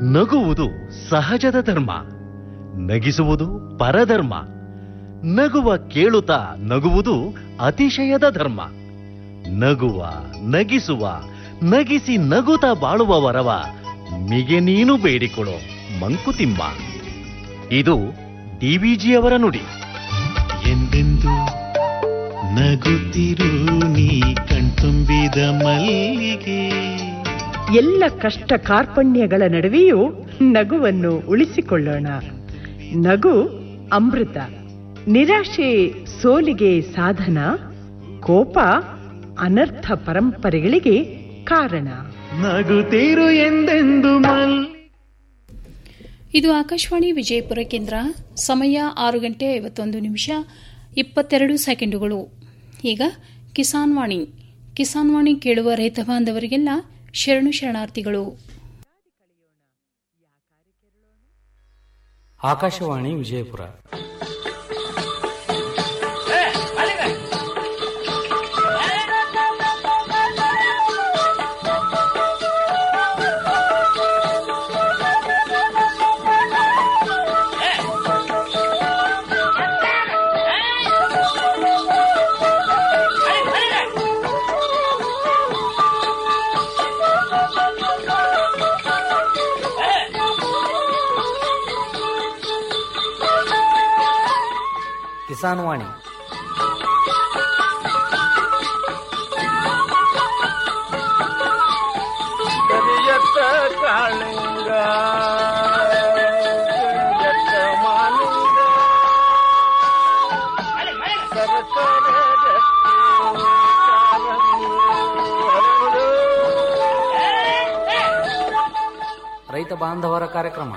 ನಗುವುದು ಸಹಜದ ಧರ್ಮ ನಗಿಸುವುದು ಪರಧರ್ಮ ನಗುವ ಕೇಳುತ್ತಾ ನಗುವುದು ಅತಿಶಯದ ಧರ್ಮ ನಗುವ ನಗಿಸುವ ನಗಿಸಿ ನಗುತ್ತ ಬಾಳುವ ವರವ ಮಿಗೆ ನೀನು ಬೇಡಿಕೊಡೋ ಮಂಕುತಿಮ್ಮ ಇದು ಡಿವಿಜಿಯವರ ನುಡಿ ಎಂದೆಂದು ನಗುತ್ತಿರು ನೀ ಕಣ್ತುಂಬಿದ ಮಲ್ಲಿಗೆ ಎಲ್ಲ ಕಷ್ಟ ಕಾರ್ಪಣ್ಯಗಳ ನಡುವೆಯೂ ನಗುವನ್ನು ಉಳಿಸಿಕೊಳ್ಳೋಣ ನಗು ಅಮೃತ ನಿರಾಶೆ ಸೋಲಿಗೆ ಸಾಧನ ಕೋಪ ಅನರ್ಥ ಪರಂಪರೆಗಳಿಗೆ ಕಾರಣ ನಗುತ್ತಿರು ಎಂದೆಂದು ಮಲ್ ಇದು ಆಕಾಶವಾಣಿ ವಿಜಯಪುರ ಕೇಂದ್ರ ಸಮಯ ಆರು ಗಂಟೆ ಐವತ್ತೊಂದು ನಿಮಿಷ ಇಪ್ಪತ್ತೆರಡು ಸೆಕೆಂಡುಗಳು ಈಗ ಕಿಸಾನ್ ವಾಣಿ ಕಿಸಾನ್ ವಾಣಿ ಕೇಳುವ ರೈತ ಬಾಂಧವರಿಗೆಲ್ಲ ಶರಣು ಶರಣಾರ್ಥಿಗಳು ಆಕಾಶವಾಣಿ ವಿಜಯಪುರ ಕಿಸಾನ್ ವಾಣಿ ಕರಿಯತ್ತ ಕಾಳಿಂಗ ಕರಿಯತ್ತ ಮಾಲಿಂಗ ಸರಕಾರ ರೈತ ಬಾಂಧವರ ಕಾರ್ಯಕ್ರಮ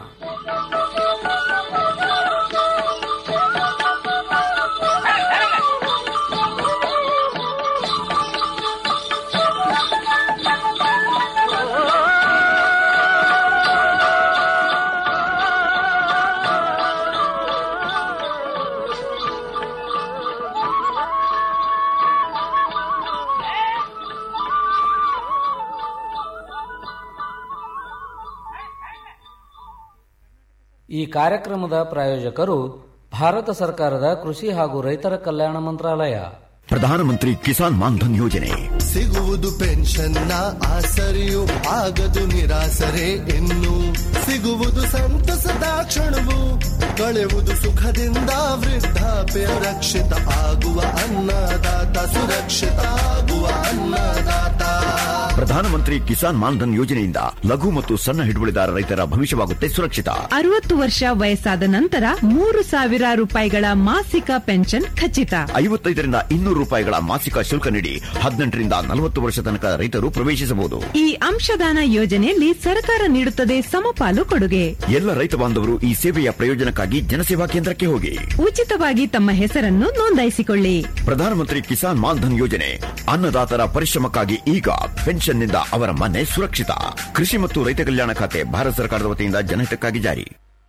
ಈ ಕಾರ್ಯಕ್ರಮದ ಪ್ರಾಯೋಜಕರು ಭಾರತ ಸರ್ಕಾರದ ಕೃಷಿ ಹಾಗೂ ರೈತರ ಕಲ್ಯಾಣ ಮಂತ್ರಾಲಯ ಪ್ರಧಾನಮಂತ್ರಿ ಕಿಸಾನ್ ಮಾನ್ಧನ್ ಯೋಜನೆ ಸಿಗುವುದು ಪೆನ್ಷನ್ನ ಆಸರೆಯು ಆಗದು ನಿರಾಸರೆ ಇನ್ನು ಸಿಗುವುದು ಸಂತಸದ ಕ್ಷಣವು ಕಳೆಯುವುದು ಸುಖದಿಂದ ವೃದ್ಧಾಪ್ಯ ರಕ್ಷಿತ ಆಗುವ ಅನ್ನದಾತ ಸುರಕ್ಷಿತ ಆಗುವ ಅನ್ನದಾತ ಪ್ರಧಾನಮಂತ್ರಿ ಕಿಸಾನ್ ಮಾನ್ಧನ್ ಯೋಜನೆಯಿಂದ ಲಘು ಮತ್ತು ಸಣ್ಣ ಹಿಡುವಳಿದಾರ ರೈತರ ಭವಿಷ್ಯವಾಗುತ್ತೆ ಸುರಕ್ಷಿತ ಅರವತ್ತು ವರ್ಷ ವಯಸ್ಸಾದ ನಂತರ ಮೂರು ಸಾವಿರ ರೂಪಾಯಿಗಳ ಮಾಸಿಕ ಪೆನ್ಷನ್ ಖಚಿತ ಐವತ್ತೈದರಿಂದ ಇನ್ನೂರು ರೂಪಾಯಿಗಳ ಮಾಸಿಕ ಶುಲ್ಕ ನೀಡಿ ಹದಿನೆಂಟರಿಂದ ನಲವತ್ತು ವರ್ಷ ತನಕ ರೈತರು ಪ್ರವೇಶಿಸಬಹುದು ಈ ಅಂಶದಾನ ಯೋಜನೆಯಲ್ಲಿ ಸರ್ಕಾರ ನೀಡುತ್ತದೆ ಸಮಪಾಲು ಕೊಡುಗೆ ಎಲ್ಲ ರೈತ ಬಾಂಧವರು ಈ ಸೇವೆಯ ಪ್ರಯೋಜನಕ್ಕಾಗಿ ಜನಸೇವಾ ಕೇಂದ್ರಕ್ಕೆ ಹೋಗಿ ಉಚಿತವಾಗಿ ತಮ್ಮ ಹೆಸರನ್ನು ನೋಂದಾಯಿಸಿಕೊಳ್ಳಿ ಪ್ರಧಾನಮಂತ್ರಿ ಕಿಸಾನ್ ಮಾನ್ಧನ್ ಯೋಜನೆ ಅನ್ನದಾತರ ಪರಿಶ್ರಮಕ್ಕಾಗಿ ಈಗ ಪೆನ್ಷನ್ನಿಂದ ಅವರ ಮನೆ ಸುರಕ್ಷಿತ ಕೃಷಿ ಮತ್ತು ರೈತ ಕಲ್ಯಾಣ ಖಾತೆ ಭಾರತ ಸರ್ಕಾರದ ವತಿಯಿಂದ ಜನಹಿತಕ್ಕಾಗಿ ಜಾರಿ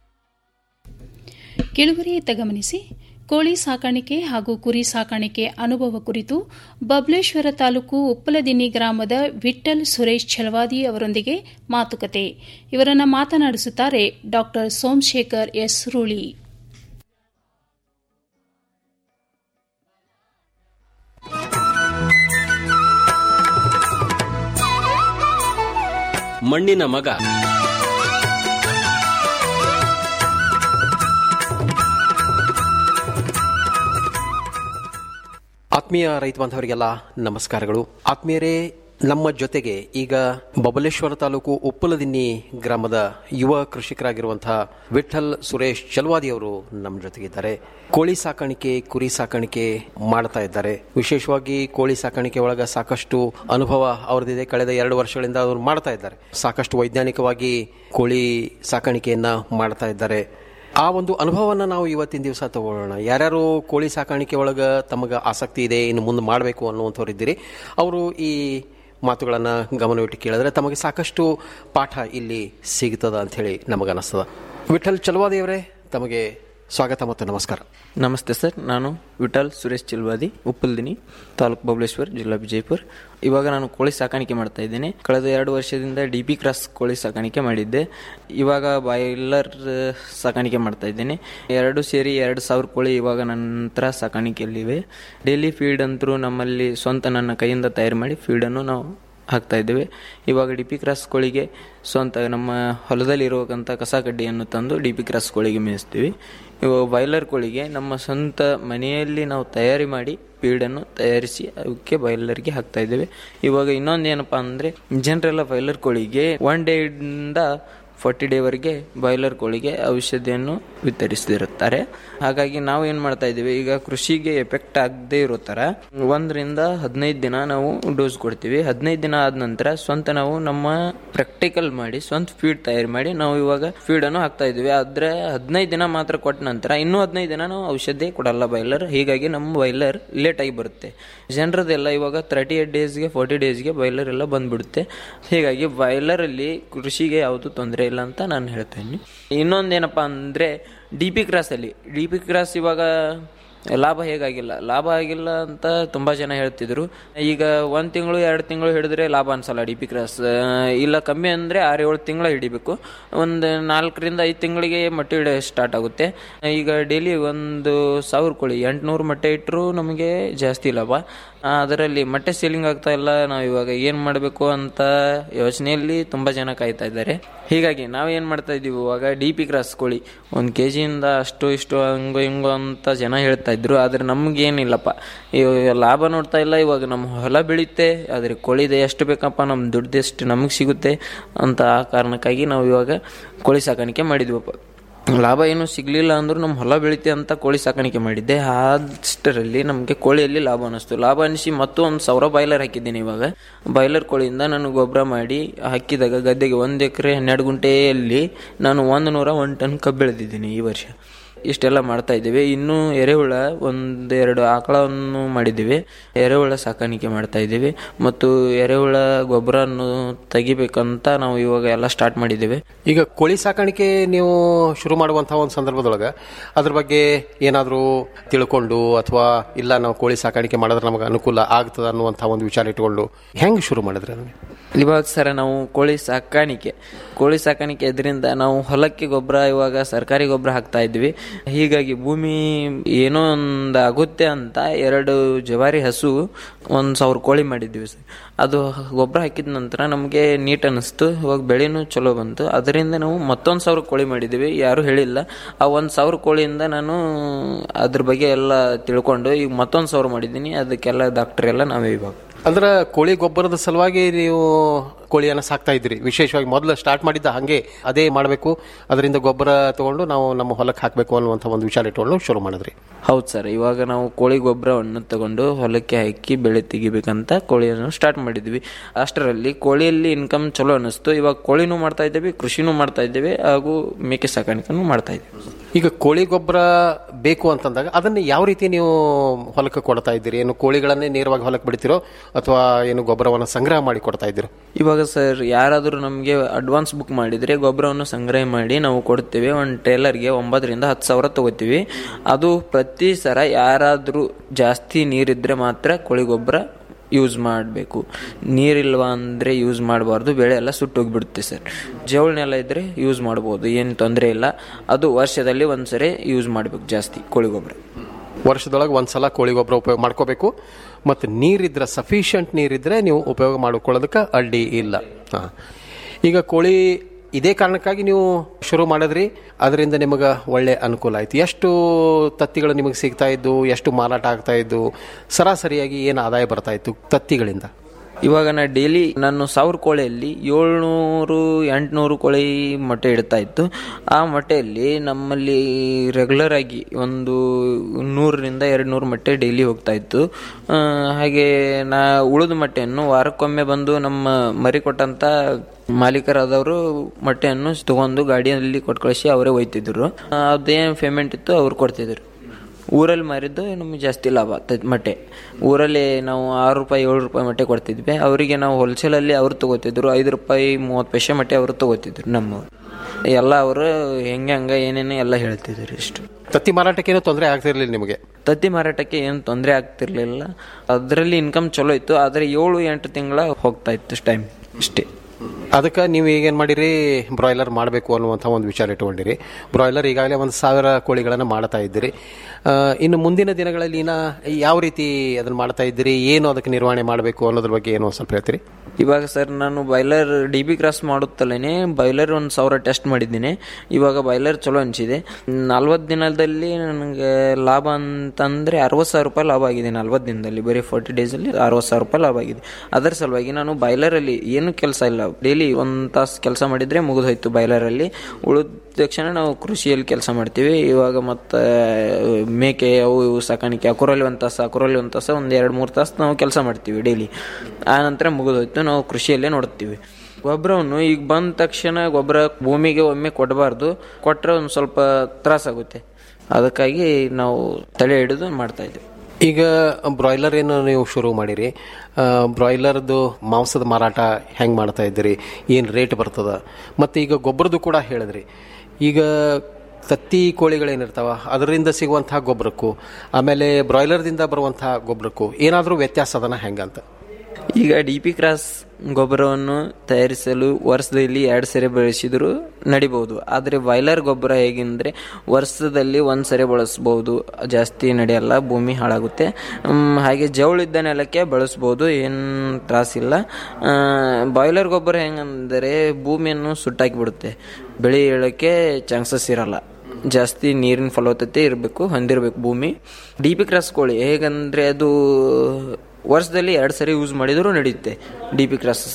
ಕೆಳವರಿಯತ್ತ ಗಮನಿಸಿ ಕೋಳಿ ಸಾಕಾಣಿಕೆ ಹಾಗೂ ಕುರಿ ಸಾಕಾಣಿಕೆ ಅನುಭವ ಕುರಿತು ಬಬಲೇಶ್ವರ ತಾಲೂಕು ಉಪ್ಪಲದಿನ್ನಿ ಗ್ರಾಮದ ವಿಠ್ಠಲ್ ಸುರೇಶ್ ಛಲವಾದಿ ಅವರೊಂದಿಗೆ ಮಾತುಕತೆ ಇವರನ್ನ ಮಾತನಾಡಿಸುತ್ತಾರೆ ಡಾ ಸೋಮಶೇಖರ್ ಎಸ್ ರೂಳಿ ಮಣ್ಣಿನ ಮಗ ಆತ್ಮೀಯ ರೈತ ಬಾಂಧವರಿಗೆಲ್ಲ ನಮಸ್ಕಾರಗಳು ಆತ್ಮೀಯರೇ ನಮ್ಮ ಜೊತೆಗೆ ಈಗ ಬಬಲೇಶ್ವರ ತಾಲೂಕು ಉಪ್ಪಲದಿನ್ನಿ ಗ್ರಾಮದ ಯುವ ಕೃಷಿಕರಾಗಿರುವಂತಹ ವಿಠಲ್ ಸುರೇಶ್ ಚಲ್ವಾದಿ ಅವರು ನಮ್ಮ ಜೊತೆಗಿದ್ದಾರೆ ಕೋಳಿ ಸಾಕಾಣಿಕೆ ಕುರಿ ಸಾಕಾಣಿಕೆ ಮಾಡ್ತಾ ಇದ್ದಾರೆ ವಿಶೇಷವಾಗಿ ಕೋಳಿ ಸಾಕಾಣಿಕೆ ಒಳಗ ಸಾಕಷ್ಟು ಅನುಭವ ಅವ್ರದ್ದಿದೆ ಕಳೆದ ಎರಡು ವರ್ಷಗಳಿಂದ ಅವರು ಮಾಡ್ತಾ ಇದ್ದಾರೆ ಸಾಕಷ್ಟು ವೈಜ್ಞಾನಿಕವಾಗಿ ಕೋಳಿ ಸಾಕಾಣಿಕೆಯನ್ನ ಮಾಡ್ತಾ ಇದ್ದಾರೆ ಆ ಒಂದು ಅನುಭವನ ನಾವು ಇವತ್ತಿನ ದಿವಸ ತಗೊಳ್ಳೋಣ ಯಾರ್ಯಾರು ಕೋಳಿ ಸಾಕಾಣಿಕೆ ಒಳಗೆ ತಮಗೆ ಆಸಕ್ತಿ ಇದೆ ಇನ್ನು ಮುಂದೆ ಮಾಡಬೇಕು ಅನ್ನುವಂಥವ್ರು ಇದ್ದೀರಿ ಅವರು ಈ ಮಾತುಗಳನ್ನು ಗಮನವಿಟ್ಟು ಕೇಳಿದ್ರೆ ತಮಗೆ ಸಾಕಷ್ಟು ಪಾಠ ಇಲ್ಲಿ ಸಿಗ್ತದ ಅಂಥೇಳಿ ನಮಗನಿಸ್ತದ ವಿಠಲ್ ಚಲವಾದಿಯವರೇ ತಮಗೆ ಸ್ವಾಗತ ಮತ್ತು ನಮಸ್ಕಾರ ನಮಸ್ತೆ ಸರ್ ನಾನು ವಿಠಲ್ ಸುರೇಶ್ ಚಿಲ್ವಾದಿ ಉಪ್ಪಲ್ದಿನಿ ತಾಲೂಕು ಬಬಲೇಶ್ವರ್ ಜಿಲ್ಲಾ ವಿಜಯಪುರ ಇವಾಗ ನಾನು ಕೋಳಿ ಸಾಕಾಣಿಕೆ ಮಾಡ್ತಾ ಇದ್ದೇನೆ ಕಳೆದ ಎರಡು ವರ್ಷದಿಂದ ಡಿ ಪಿ ಕ್ರಾಸ್ ಕೋಳಿ ಸಾಕಾಣಿಕೆ ಮಾಡಿದ್ದೆ ಇವಾಗ ಬಾಯ್ಲರ್ ಸಾಕಾಣಿಕೆ ಮಾಡ್ತಾ ಇದ್ದೇನೆ ಎರಡು ಸೇರಿ ಎರಡು ಸಾವಿರ ಕೋಳಿ ಇವಾಗ ನನ್ನ ಹತ್ರ ಸಾಕಾಣಿಕೆಯಲ್ಲಿವೆ ಡೈಲಿ ಫೀಡ್ ಅಂತರೂ ನಮ್ಮಲ್ಲಿ ಸ್ವಂತ ನನ್ನ ಕೈಯಿಂದ ತಯಾರು ಮಾಡಿ ಫೀಡನ್ನು ನಾವು ಹಾಕ್ತಾ ಇದ್ದೇವೆ ಇವಾಗ ಡಿ ಪಿ ಕ್ರಾಸ್ ಕೋಳಿಗೆ ಸ್ವಂತ ನಮ್ಮ ಹೊಲದಲ್ಲಿ ಇರುವಂಥ ಕಸ ಕಡ್ಡಿಯನ್ನು ತಂದು ಡಿ ಪಿ ಕ್ರಾಸ್ ಕೋಳಿಗೆ ಮೇಯಿಸ್ತೀವಿ ಇವಾಗ ಬಾಯ್ಲರ್ ಕೋಳಿಗೆ ನಮ್ಮ ಸ್ವಂತ ಮನೆಯಲ್ಲಿ ನಾವು ತಯಾರಿ ಮಾಡಿ ಫೀಡನ್ನು ತಯಾರಿಸಿ ಅವಕ್ಕೆ ಬಾಯ್ಲರ್ಗೆ ಹಾಕ್ತಾ ಇದ್ದೇವೆ ಇವಾಗ ಇನ್ನೊಂದು ಏನಪ್ಪಾ ಅಂದರೆ ಜನರೆಲ್ಲ ಬಾಯ್ಲರ್ ಕೋಳಿಗೆ ಒನ್ ಡೇಯಿಂದ ಫಾರ್ಟಿ ಡೇವರೆಗೆ ಬಾಯ್ಲರ್ ಕೋಳಿಗೆ ಔಷಧಿಯನ್ನು ವಿತರಿಸ್ತಿರುತ್ತಾರೆ ಹಾಗಾಗಿ ನಾವು ಏನು ಮಾಡ್ತಾ ಇದ್ದೀವಿ ಈಗ ಕೃಷಿಗೆ ಎಫೆಕ್ಟ್ ಆಗದೆ ಇರೋ ಥರ ಒಂದರಿಂದ ಹದಿನೈದು ದಿನ ನಾವು ಡೋಸ್ ಕೊಡ್ತೀವಿ ಹದಿನೈದು ದಿನ ಆದ ನಂತರ ಸ್ವಂತ ನಾವು ನಮ್ಮ ಪ್ರಾಕ್ಟಿಕಲ್ ಮಾಡಿ ಸ್ವಂತ ಫೀಡ್ ತಯಾರು ಮಾಡಿ ನಾವು ಇವಾಗ ಫೀಡನ್ನು ಹಾಕ್ತಾ ಇದ್ದೀವಿ ಆದರೆ ಹದಿನೈದು ದಿನ ಮಾತ್ರ ಕೊಟ್ಟ ನಂತರ ಇನ್ನೂ ಹದಿನೈದು ದಿನ ನಾವು ಔಷಧಿ ಕೊಡಲ್ಲ ಬಾಯ್ಲರ್ ಹೀಗಾಗಿ ನಮ್ಮ ಬಾಯ್ಲರ್ ಲೇಟಾಗಿ ಬರುತ್ತೆ ಜನರದೆಲ್ಲ ಇವಾಗ ತರ್ಟಿ ಏಟ್ ಡೇಸ್ಗೆ ಫೋರ್ಟಿ ಡೇಸ್ಗೆ ಬಾಯ್ಲರ್ ಎಲ್ಲ ಬಂದ್ಬಿಡುತ್ತೆ ಹೀಗಾಗಿ ಬಾಯ್ಲರಲ್ಲಿ ಕೃಷಿಗೆ ಯಾವುದು ತೊಂದರೆ ಇಲ್ಲ ಅಂತ ನಾನು ಹೇಳ್ತೇನೆ ಇನ್ನೊಂದೇನಪ್ಪ ಅಂದರೆ ಡಿ ಪಿ ಕ್ರಾಸಲ್ಲಿ ಡಿ ಪಿ ಕ್ರಾಸ್ ಇವಾಗ ಲಾಭ ಹೇಗಾಗಿಲ್ಲ ಲಾಭ ಆಗಿಲ್ಲ ಅಂತ ತುಂಬ ಜನ ಹೇಳ್ತಿದ್ರು ಈಗ ಒಂದು ತಿಂಗಳು ಎರಡು ತಿಂಗಳು ಹಿಡಿದ್ರೆ ಲಾಭ ಅನ್ಸಲ್ಲ ಡಿ ಪಿ ಕ್ರಾಸ್ ಇಲ್ಲ ಕಮ್ಮಿ ಅಂದರೆ ಆರು ಏಳು ತಿಂಗಳ ಹಿಡಿಬೇಕು ಒಂದು ನಾಲ್ಕರಿಂದ ಐದು ತಿಂಗಳಿಗೆ ಮೊಟ್ಟೆ ಇಡ ಸ್ಟಾರ್ಟ್ ಆಗುತ್ತೆ ಈಗ ಡೈಲಿ ಒಂದು ಸಾವಿರ ಕೋಳಿ ಎಂಟುನೂರು ಮೊಟ್ಟೆ ಇಟ್ಟರು ನಮಗೆ ಜಾಸ್ತಿ ಲಾಭ ಅದರಲ್ಲಿ ಮೊಟ್ಟೆ ಸೇಲಿಂಗ್ ಆಗ್ತಾ ಇಲ್ಲ ನಾವು ಇವಾಗ ಏನು ಮಾಡಬೇಕು ಅಂತ ಯೋಚನೆಯಲ್ಲಿ ತುಂಬ ಜನ ಕಾಯ್ತಾ ಇದ್ದಾರೆ ಹೀಗಾಗಿ ನಾವು ಏನು ಮಾಡ್ತಾ ಇದ್ದೀವಿ ಇವಾಗ ಡಿ ಪಿ ಕ್ರಾಸ್ ಕೋಳಿ ಒಂದು ಕೆ ಜಿಯಿಂದ ಅಷ್ಟು ಇಷ್ಟು ಹಂಗೋ ಹಿಂಗೋ ಅಂತ ಜನ ಹೇಳ್ತಾ ಇದ್ರು ಆದರೆ ನಮಗೇನಿಲ್ಲಪ್ಪ ಇವಾಗ ಲಾಭ ನೋಡ್ತಾ ಇಲ್ಲ ಇವಾಗ ನಮ್ಮ ಹೊಲ ಬೆಳೆಯುತ್ತೆ ಆದರೆ ಕೋಳಿದೆ ಎಷ್ಟು ಬೇಕಪ್ಪ ನಮ್ಮ ದುಡ್ಡು ಎಷ್ಟು ನಮಗೆ ಸಿಗುತ್ತೆ ಅಂತ ಆ ಕಾರಣಕ್ಕಾಗಿ ನಾವು ಇವಾಗ ಕೋಳಿ ಸಾಕಾಣಿಕೆ ಮಾಡಿದ್ವಪ್ಪ ಲಾಭ ಏನು ಸಿಗಲಿಲ್ಲ ಅಂದ್ರೂ ನಮ್ಮ ಹೊಲ ಬೆಳಿತೆ ಅಂತ ಕೋಳಿ ಸಾಕಾಣಿಕೆ ಮಾಡಿದ್ದೆ ಅಷ್ಟರಲ್ಲಿ ನಮಗೆ ಕೋಳಿಯಲ್ಲಿ ಲಾಭ ಅನ್ನಿಸ್ತು ಲಾಭ ಅನಿಸಿ ಮತ್ತು ಒಂದು ಸಾವಿರ ಬಾಯ್ಲರ್ ಹಾಕಿದ್ದೀನಿ ಇವಾಗ ಬಾಯ್ಲರ್ ಕೋಳಿಯಿಂದ ನಾನು ಗೊಬ್ಬರ ಮಾಡಿ ಹಾಕಿದಾಗ ಗದ್ದೆಗೆ ಒಂದು ಎಕರೆ ಹನ್ನೆರಡು ಗುಂಟೆಯಲ್ಲಿ ನಾನು ಒಂದು ನೂರ ಒಂದು ಟನ್ ಕಬ್ಬು ಬೆಳೆದಿದ್ದೀನಿ ಈ ವರ್ಷ ಇಷ್ಟೆಲ್ಲ ಮಾಡ್ತಾ ಇದ್ದೀವಿ ಇನ್ನೂ ಎರೆಹುಳ ಒಂದೆರಡು ಆಕಳವನ್ನು ಮಾಡಿದ್ದೀವಿ ಎರೆಹುಳ ಸಾಕಾಣಿಕೆ ಮಾಡ್ತಾ ಇದ್ದೀವಿ ಮತ್ತು ಎರೆಹುಳ ಗೊಬ್ಬರನ್ನು ತೆಗಿಬೇಕಂತ ನಾವು ಇವಾಗ ಎಲ್ಲ ಸ್ಟಾರ್ಟ್ ಮಾಡಿದ್ದೇವೆ ಈಗ ಕೋಳಿ ಸಾಕಾಣಿಕೆ ನೀವು ಶುರು ಮಾಡುವಂತಹ ಒಂದು ಸಂದರ್ಭದೊಳಗೆ ಅದ್ರ ಬಗ್ಗೆ ಏನಾದರೂ ತಿಳ್ಕೊಂಡು ಅಥವಾ ಇಲ್ಲ ನಾವು ಕೋಳಿ ಸಾಕಾಣಿಕೆ ಮಾಡಿದ್ರೆ ನಮಗೆ ಅನುಕೂಲ ಆಗ್ತದ ಅನ್ನುವಂಥ ಒಂದು ವಿಚಾರ ಇಟ್ಕೊಂಡು ಹೆಂಗೆ ಶುರು ಮಾಡಿದ್ರೆ ನನಗೆ ಇವಾಗ ಸರ ನಾವು ಕೋಳಿ ಸಾಕಾಣಿಕೆ ಕೋಳಿ ಸಾಕಾಣಿಕೆ ಇದರಿಂದ ನಾವು ಹೊಲಕ್ಕೆ ಗೊಬ್ಬರ ಇವಾಗ ಸರ್ಕಾರಿ ಗೊಬ್ಬರ ಹಾಕ್ತಾ ಇದ್ವಿ ಹೀಗಾಗಿ ಭೂಮಿ ಏನೋ ಒಂದು ಆಗುತ್ತೆ ಅಂತ ಎರಡು ಜವಾರಿ ಹಸು ಒಂದು ಸಾವಿರ ಕೋಳಿ ಮಾಡಿದ್ವಿ ಸರ್ ಅದು ಗೊಬ್ಬರ ಹಾಕಿದ ನಂತರ ನಮಗೆ ನೀಟ್ ಅನ್ನಿಸ್ತು ಇವಾಗ ಬೆಳೆನೂ ಚಲೋ ಬಂತು ಅದರಿಂದ ನಾವು ಮತ್ತೊಂದು ಸಾವಿರ ಕೋಳಿ ಮಾಡಿದ್ದೀವಿ ಯಾರೂ ಹೇಳಿಲ್ಲ ಆ ಒಂದು ಸಾವಿರ ಕೋಳಿಯಿಂದ ನಾನು ಅದ್ರ ಬಗ್ಗೆ ಎಲ್ಲ ತಿಳ್ಕೊಂಡು ಈಗ ಮತ್ತೊಂದು ಸಾವಿರ ಮಾಡಿದ್ದೀನಿ ಅದಕ್ಕೆಲ್ಲ ಡಾಕ್ಟರ್ ಎಲ್ಲ ನಾವೇ ಇವಾಗ ಅಂದ್ರೆ ಕೋಳಿ ಗೊಬ್ಬರದ ಸಲುವಾಗಿ ನೀವು ಕೋಳಿಯನ್ನು ಸಾಕ್ತಾ ಇದ್ರಿ ವಿಶೇಷವಾಗಿ ಮೊದಲು ಸ್ಟಾರ್ಟ್ ಮಾಡಿದ್ದ ಹಾಗೆ ಅದೇ ಮಾಡಬೇಕು ಅದರಿಂದ ಗೊಬ್ಬರ ತಗೊಂಡು ನಾವು ನಮ್ಮ ಹೊಲಕ್ಕೆ ಹಾಕಬೇಕು ಅನ್ನುವಂಥ ಒಂದು ವಿಚಾರ ಇಟ್ಕೊಂಡು ಶುರು ಮಾಡಿದ್ರಿ ಹೌದು ಸರ್ ಇವಾಗ ನಾವು ಕೋಳಿ ಗೊಬ್ಬರವನ್ನು ತಗೊಂಡು ಹೊಲಕ್ಕೆ ಹಾಕಿ ಬೆಳೆ ತೆಗಿಬೇಕಂತ ಕೋಳಿಯನ್ನು ಸ್ಟಾರ್ಟ್ ಮಾಡಿದ್ವಿ ಅಷ್ಟರಲ್ಲಿ ಕೋಳಿಯಲ್ಲಿ ಇನ್ಕಮ್ ಚಲೋ ಅನ್ನಿಸ್ತು ಇವಾಗ ಕೋಳಿನೂ ಮಾಡ್ತಾ ಇದ್ದೇವೆ ಕೃಷಿನೂ ಮಾಡ್ತಾ ಇದ್ದೇವೆ ಹಾಗೂ ಮೇಕೆ ಸಾಕಾಣಿಕೆನೂ ಮಾಡ್ತಾ ಇದ್ದೇವೆ ಈಗ ಕೋಳಿ ಗೊಬ್ಬರ ಬೇಕು ಅಂತಂದಾಗ ಅದನ್ನು ಯಾವ ರೀತಿ ನೀವು ಹೊಲಕ್ಕೆ ಕೊಡ್ತಾ ಇದ್ದೀರಿ ಏನು ಕೋಳಿಗಳನ್ನೇ ನೇರವಾಗಿ ಹೊಲಕ್ಕೆ ಬಿಡ್ತಿರೋ ಅಥವಾ ಏನು ಗೊಬ್ಬರವನ್ನು ಸಂಗ್ರಹ ಮಾಡಿ ಕೊಡ್ತಾ ಇದ್ದೀರೋ ಇವಾಗ ಸರ್ ಯಾರಾದರೂ ನಮಗೆ ಅಡ್ವಾನ್ಸ್ ಬುಕ್ ಮಾಡಿದರೆ ಗೊಬ್ಬರವನ್ನು ಸಂಗ್ರಹ ಮಾಡಿ ನಾವು ಕೊಡ್ತೇವೆ ಒಂದು ಟ್ರೇಲರ್ಗೆ ಒಂಬತ್ತರಿಂದ ಹತ್ತು ಸಾವಿರ ತಗೋತೀವಿ ಅದು ಪ್ರತಿ ಸರ ಯಾರಾದರೂ ಜಾಸ್ತಿ ನೀರಿದ್ರೆ ಮಾತ್ರ ಕೋಳಿ ಗೊಬ್ಬರ ಯೂಸ್ ಮಾಡಬೇಕು ನೀರಿಲ್ವಾ ಅಂದರೆ ಯೂಸ್ ಮಾಡಬಾರ್ದು ಬೆಳೆ ಎಲ್ಲ ಸುಟ್ಟೋಗ್ಬಿಡುತ್ತೆ ಸರ್ ಜವಳ ನೆಲ ಇದ್ದರೆ ಯೂಸ್ ಮಾಡ್ಬೋದು ಏನು ತೊಂದರೆ ಇಲ್ಲ ಅದು ವರ್ಷದಲ್ಲಿ ಒಂದ್ಸರಿ ಯೂಸ್ ಮಾಡಬೇಕು ಜಾಸ್ತಿ ಕೋಳಿ ಗೊಬ್ಬರ ವರ್ಷದೊಳಗೆ ಒಂದ್ಸಲ ಕೋಳಿ ಗೊಬ್ಬರ ಉಪಯೋಗ ಮಾಡ್ಕೋಬೇಕು ಮತ್ತು ನೀರಿದ್ರೆ ಸಫಿಷಿಯಂಟ್ ನೀರಿದ್ರೆ ನೀವು ಉಪಯೋಗ ಮಾಡ್ಕೊಳ್ಳೋದಕ್ಕೆ ಅಡ್ಡಿ ಇಲ್ಲ ಹಾಂ ಈಗ ಕೋಳಿ ಇದೇ ಕಾರಣಕ್ಕಾಗಿ ನೀವು ಶುರು ಮಾಡಿದ್ರಿ ಅದರಿಂದ ನಿಮಗೆ ಒಳ್ಳೆ ಅನುಕೂಲ ಆಯ್ತು ಎಷ್ಟು ತತ್ತಿಗಳು ನಿಮಗೆ ಸಿಗ್ತಾ ಇದ್ದು ಎಷ್ಟು ಮಾರಾಟ ಆಗ್ತಾ ಇದ್ದು ಸರಾಸರಿಯಾಗಿ ಏನು ಆದಾಯ ಬರ್ತಾ ಇತ್ತು ತತ್ತಿಗಳಿಂದ ಇವಾಗ ನಾ ಡೈಲಿ ನಾನು ಸಾವಿರ ಕೋಳಿಯಲ್ಲಿ ಏಳ್ನೂರು ಎಂಟುನೂರು ಕೋಳಿ ಮೊಟ್ಟೆ ಇಡ್ತಾ ಇತ್ತು ಆ ಮೊಟ್ಟೆಯಲ್ಲಿ ನಮ್ಮಲ್ಲಿ ರೆಗ್ಯುಲರ್ ಆಗಿ ಒಂದು ನೂರರಿಂದ ಎರಡು ನೂರು ಮೊಟ್ಟೆ ಡೈಲಿ ಹೋಗ್ತಾ ಇತ್ತು ಆ, ಹಾಗೆ ನಾ ಉಳಿದ ಮೊಟ್ಟೆಯನ್ನು ವಾರಕ್ಕೊಮ್ಮೆ ಬಂದು ನಮ್ಮ ಮರಿ ಕೊಟ್ಟಂತ ಮಾಲೀಕರಾದವರು ಮೊಟ್ಟೆಯನ್ನು ತಗೊಂಡು ಗಾಡಿಯಲ್ಲಿ ಕೊಟ್ಟು ಕಳಿಸಿ ಅವರೇ ಒಯ್ತಿದ್ರು ಆ, ಅದೇನು ಪೇಮೆಂಟ್ ಇತ್ತು ಅವ್ರು ಕೊಡ್ತಿದ್ರು ಊರಲ್ಲಿ ಮಾರಿದ್ದು ನಮಗೆ ಜಾಸ್ತಿ ಲಾಭ ತ- ಮೊಟ್ಟೆ ಊರಲ್ಲಿ ನಾವು ಆರು ರೂಪಾಯಿ ಏಳು ರೂಪಾಯಿ ಮೊಟ್ಟೆ ಕೊಡ್ತಿದ್ವಿ ಅವರಿಗೆ ನಾವು ಹೋಲ್ಸೇಲಲ್ಲಿ ಅವ್ರು ತಗೋತಿದ್ರು ಐದು ರೂಪಾಯಿ ಮೂವತ್ತು ಪೈಸೆ ಮೊಟ್ಟೆ ಅವರು ತಗೋತಿದ್ರು ನಮ್ಮ ಎಲ್ಲ ಅವರು ಹೆಂಗೆ ಹಂಗೆ ಏನೇನು ಎಲ್ಲ ಹೇಳ್ತಿದ್ರು ಇಷ್ಟು ತತ್ತಿ ಮಾರಾಟಕ್ಕೆ ಏನೂ ತೊಂದರೆ ಆಗ್ತಿರ್ಲಿಲ್ಲ ನಿಮಗೆ ತತ್ತಿ ಮಾರಾಟಕ್ಕೆ ಏನು ತೊಂದರೆ ಆಗ್ತಿರ್ಲಿಲ್ಲ ಅದರಲ್ಲಿ ಇನ್ಕಮ್ ಚಲೋ ಇತ್ತು ಆದರೆ ಏಳು ಎಂಟು ತಿಂಗಳ ಹೋಗ್ತಾ ಇತ್ತು ಟೈಮ್ ಇಷ್ಟೇ ಅದಕ್ಕೆ ನೀವು ಈಗೇನು ಮಾಡಿರಿ ಬ್ರಾಯ್ಲರ್ ಮಾಡಬೇಕು ಅನ್ನುವಂಥ ಒಂದು ವಿಚಾರ ಇಟ್ಕೊಂಡಿರಿ ಬ್ರಾಯ್ಲರ್ ಈಗಾಗಲೇ ಒಂದು ಸಾವಿರ ಕೋಳಿಗಳನ್ನು ಮಾಡ್ತಾ ಇದ್ದೀರಿ ಆ, ಇನ್ನು ಮುಂದಿನ ದಿನಗಳಲ್ಲಿ ಇನ್ನ ಯಾವ ರೀತಿ ಅದನ್ನು ಮಾಡ್ತಾ ಇದ್ದೀರಿ ಏನು ಅದಕ್ಕೆ ನಿರ್ವಹಣೆ ಮಾಡಬೇಕು ಅನ್ನೋದ್ರ ಬಗ್ಗೆ ಏನು ಒಂದ್ ಸ್ವಲ್ಪ ಹೇಳ್ತೀರಿ ಇವಾಗ ಸರ್ ನಾನು ಬಾಯ್ಲರ್ ಡಿ ಬಿ ಕ್ರಾಸ್ ಮಾಡುತ್ತಲೇ ಬಾಯ್ಲರ್ ಒಂದು ಸಾವಿರ ಟೆಸ್ಟ್ ಮಾಡಿದ್ದೀನಿ ಇವಾಗ ಬಾಯ್ಲರ್ ಚಲೋ ಅನಿಸಿದೆ ನಲ್ವತ್ತು ದಿನದಲ್ಲಿ ನನಗೆ ಲಾಭ ಅಂತಂದರೆ ಅರವತ್ತು ಸಾವಿರ ರೂಪಾಯಿ ಲಾಭ ಆಗಿದೆ ನಲ್ವತ್ತು ದಿನದಲ್ಲಿ ಬರೀ ಫೋರ್ಟಿ ಡೇಸಲ್ಲಿ ಅರವತ್ತು ಸಾವಿರ ರೂಪಾಯಿ ಲಾಭ ಆಗಿದೆ ಅದರ ಸಲುವಾಗಿ ನಾನು ಬಾಯ್ಲರಲ್ಲಿ ಏನು ಕೆಲಸ ಇಲ್ಲ ಡೈಲಿ ಒಂದು ತಾಸು ಕೆಲಸ ಮಾಡಿದರೆ ಮುಗಿದೋಯ್ತು ಬಾಯ್ಲರಲ್ಲಿ ಉಳಿದ ತಕ್ಷಣ ನಾವು ಕೃಷಿಯಲ್ಲಿ ಕೆಲಸ ಮಾಡ್ತೀವಿ ಇವಾಗ ಮತ್ತು ಮೇಕೆ ಅವು ಇವು ಸಾಕಾಣಿಕೆ ಅಕುರಲ್ಲಿ ಒಂದು ತಾಸು ಅಕುರಲ್ಲಿ ಒಂದು ತಾಸು ಒಂದು ಎರಡು ಮೂರು ತಾಸು ನಾವು ಕೆಲಸ ಮಾಡ್ತೀವಿ ಡೈಲಿ ಆ ನಂತರ ಮುಗಿದೋಯ್ತು ನಾವು ಕೃಷಿಯಲ್ಲೇ ನೋಡ್ತೀವಿ ಗೊಬ್ಬರವನ್ನು ಈಗ ಬಂದ ತಕ್ಷಣ ಗೊಬ್ಬರ ಭೂಮಿಗೆ ಒಮ್ಮೆ ಕೊಡಬಾರ್ದು ಕೊಟ್ಟರೆ ಒಂದು ಸ್ವಲ್ಪ ತ್ರಾಸಾಗುತ್ತೆ ಅದಕ್ಕಾಗಿ ನಾವು ತಲೆ ಹಿಡಿದು ಮಾಡ್ತಾ ಇದ್ದೀವಿ ಈಗ ಬ್ರಾಯ್ಲರ್ ಏನು ನೀವು ಶುರು ಮಾಡಿರಿ ಆ, ಬ್ರಾಯ್ಲರ್ದು ಮಾಂಸದ ಮಾರಾಟ ಹೆಂಗೆ ಮಾಡ್ತಾ ಇದ್ದೀರಿ ಏನು ರೇಟ್ ಬರ್ತದ ಮತ್ತು ಈಗ ಗೊಬ್ಬರದ್ದು ಕೂಡ ಹೇಳಿದ್ರಿ ಈಗ ತತ್ತಿ ಕೋಳಿಗಳೇನಿರ್ತಾವ ಅದರಿಂದ ಸಿಗುವಂತಹ ಗೊಬ್ಬರಕ್ಕೂ ಆಮೇಲೆ ಬ್ರಾಯ್ಲರ್ದಿಂದ ಬರುವಂತಹ ಗೊಬ್ಬರಕ್ಕೂ ಏನಾದರೂ ವ್ಯತ್ಯಾಸ ಅದನ್ನ ಹೆಂಗಂತ ಈಗ ಡಿ ಪಿ ಕ್ರಾಸ್ ಗೊಬ್ಬರವನ್ನು ತಯಾರಿಸಲು ವರ್ಷದಲ್ಲಿ ಎರಡು ಸರಿ ಬಳಸಿದರೂ ನಡಿಬಹುದು ಆದರೆ ಬಾಯ್ಲರ್ ಗೊಬ್ಬರ ಹೇಗೆಂದರೆ ವರ್ಷದಲ್ಲಿ ಒಂದು ಸರಿ ಬಳಸ್ಬೋದು ಜಾಸ್ತಿ ನಡೆಯಲ್ಲ ಭೂಮಿ ಹಾಳಾಗುತ್ತೆ ಮ್, ಹಾಗೆ ಜವಳಿದ್ದ ನೆಲಕ್ಕೆ ಬಳಸ್ಬೋದು ಏನು ತ್ರಾಸಿಲ್ಲ ಬಾಯ್ಲರ್ ಗೊಬ್ಬರ ಹೆಂಗಂದರೆ ಭೂಮಿಯನ್ನು ಸುಟ್ಟಾಕಿ ಬಿಡುತ್ತೆ ಬೆಳೆ ಏಳೋಕ್ಕೆ ಚಾನ್ಸಸ್ ಇರಲ್ಲ ಜಾಸ್ತಿ ನೀರಿನ ಫಲವತ್ತತೆ ಇರಬೇಕು ಹೊಂದಿರಬೇಕು ಭೂಮಿ ಡಿ ಪಿ ಕ್ರಾಸ್ ಕೋಳಿ ಹೇಗಂದರೆ ಅದು ವರ್ಷದಲ್ಲಿ ಎರಡು ಸರಿ ಯೂಸ್ ಮಾಡಿದರೂ ನಡೆಯುತ್ತೆ ಡಿ ಪಿ ಕ್ರಾಸ್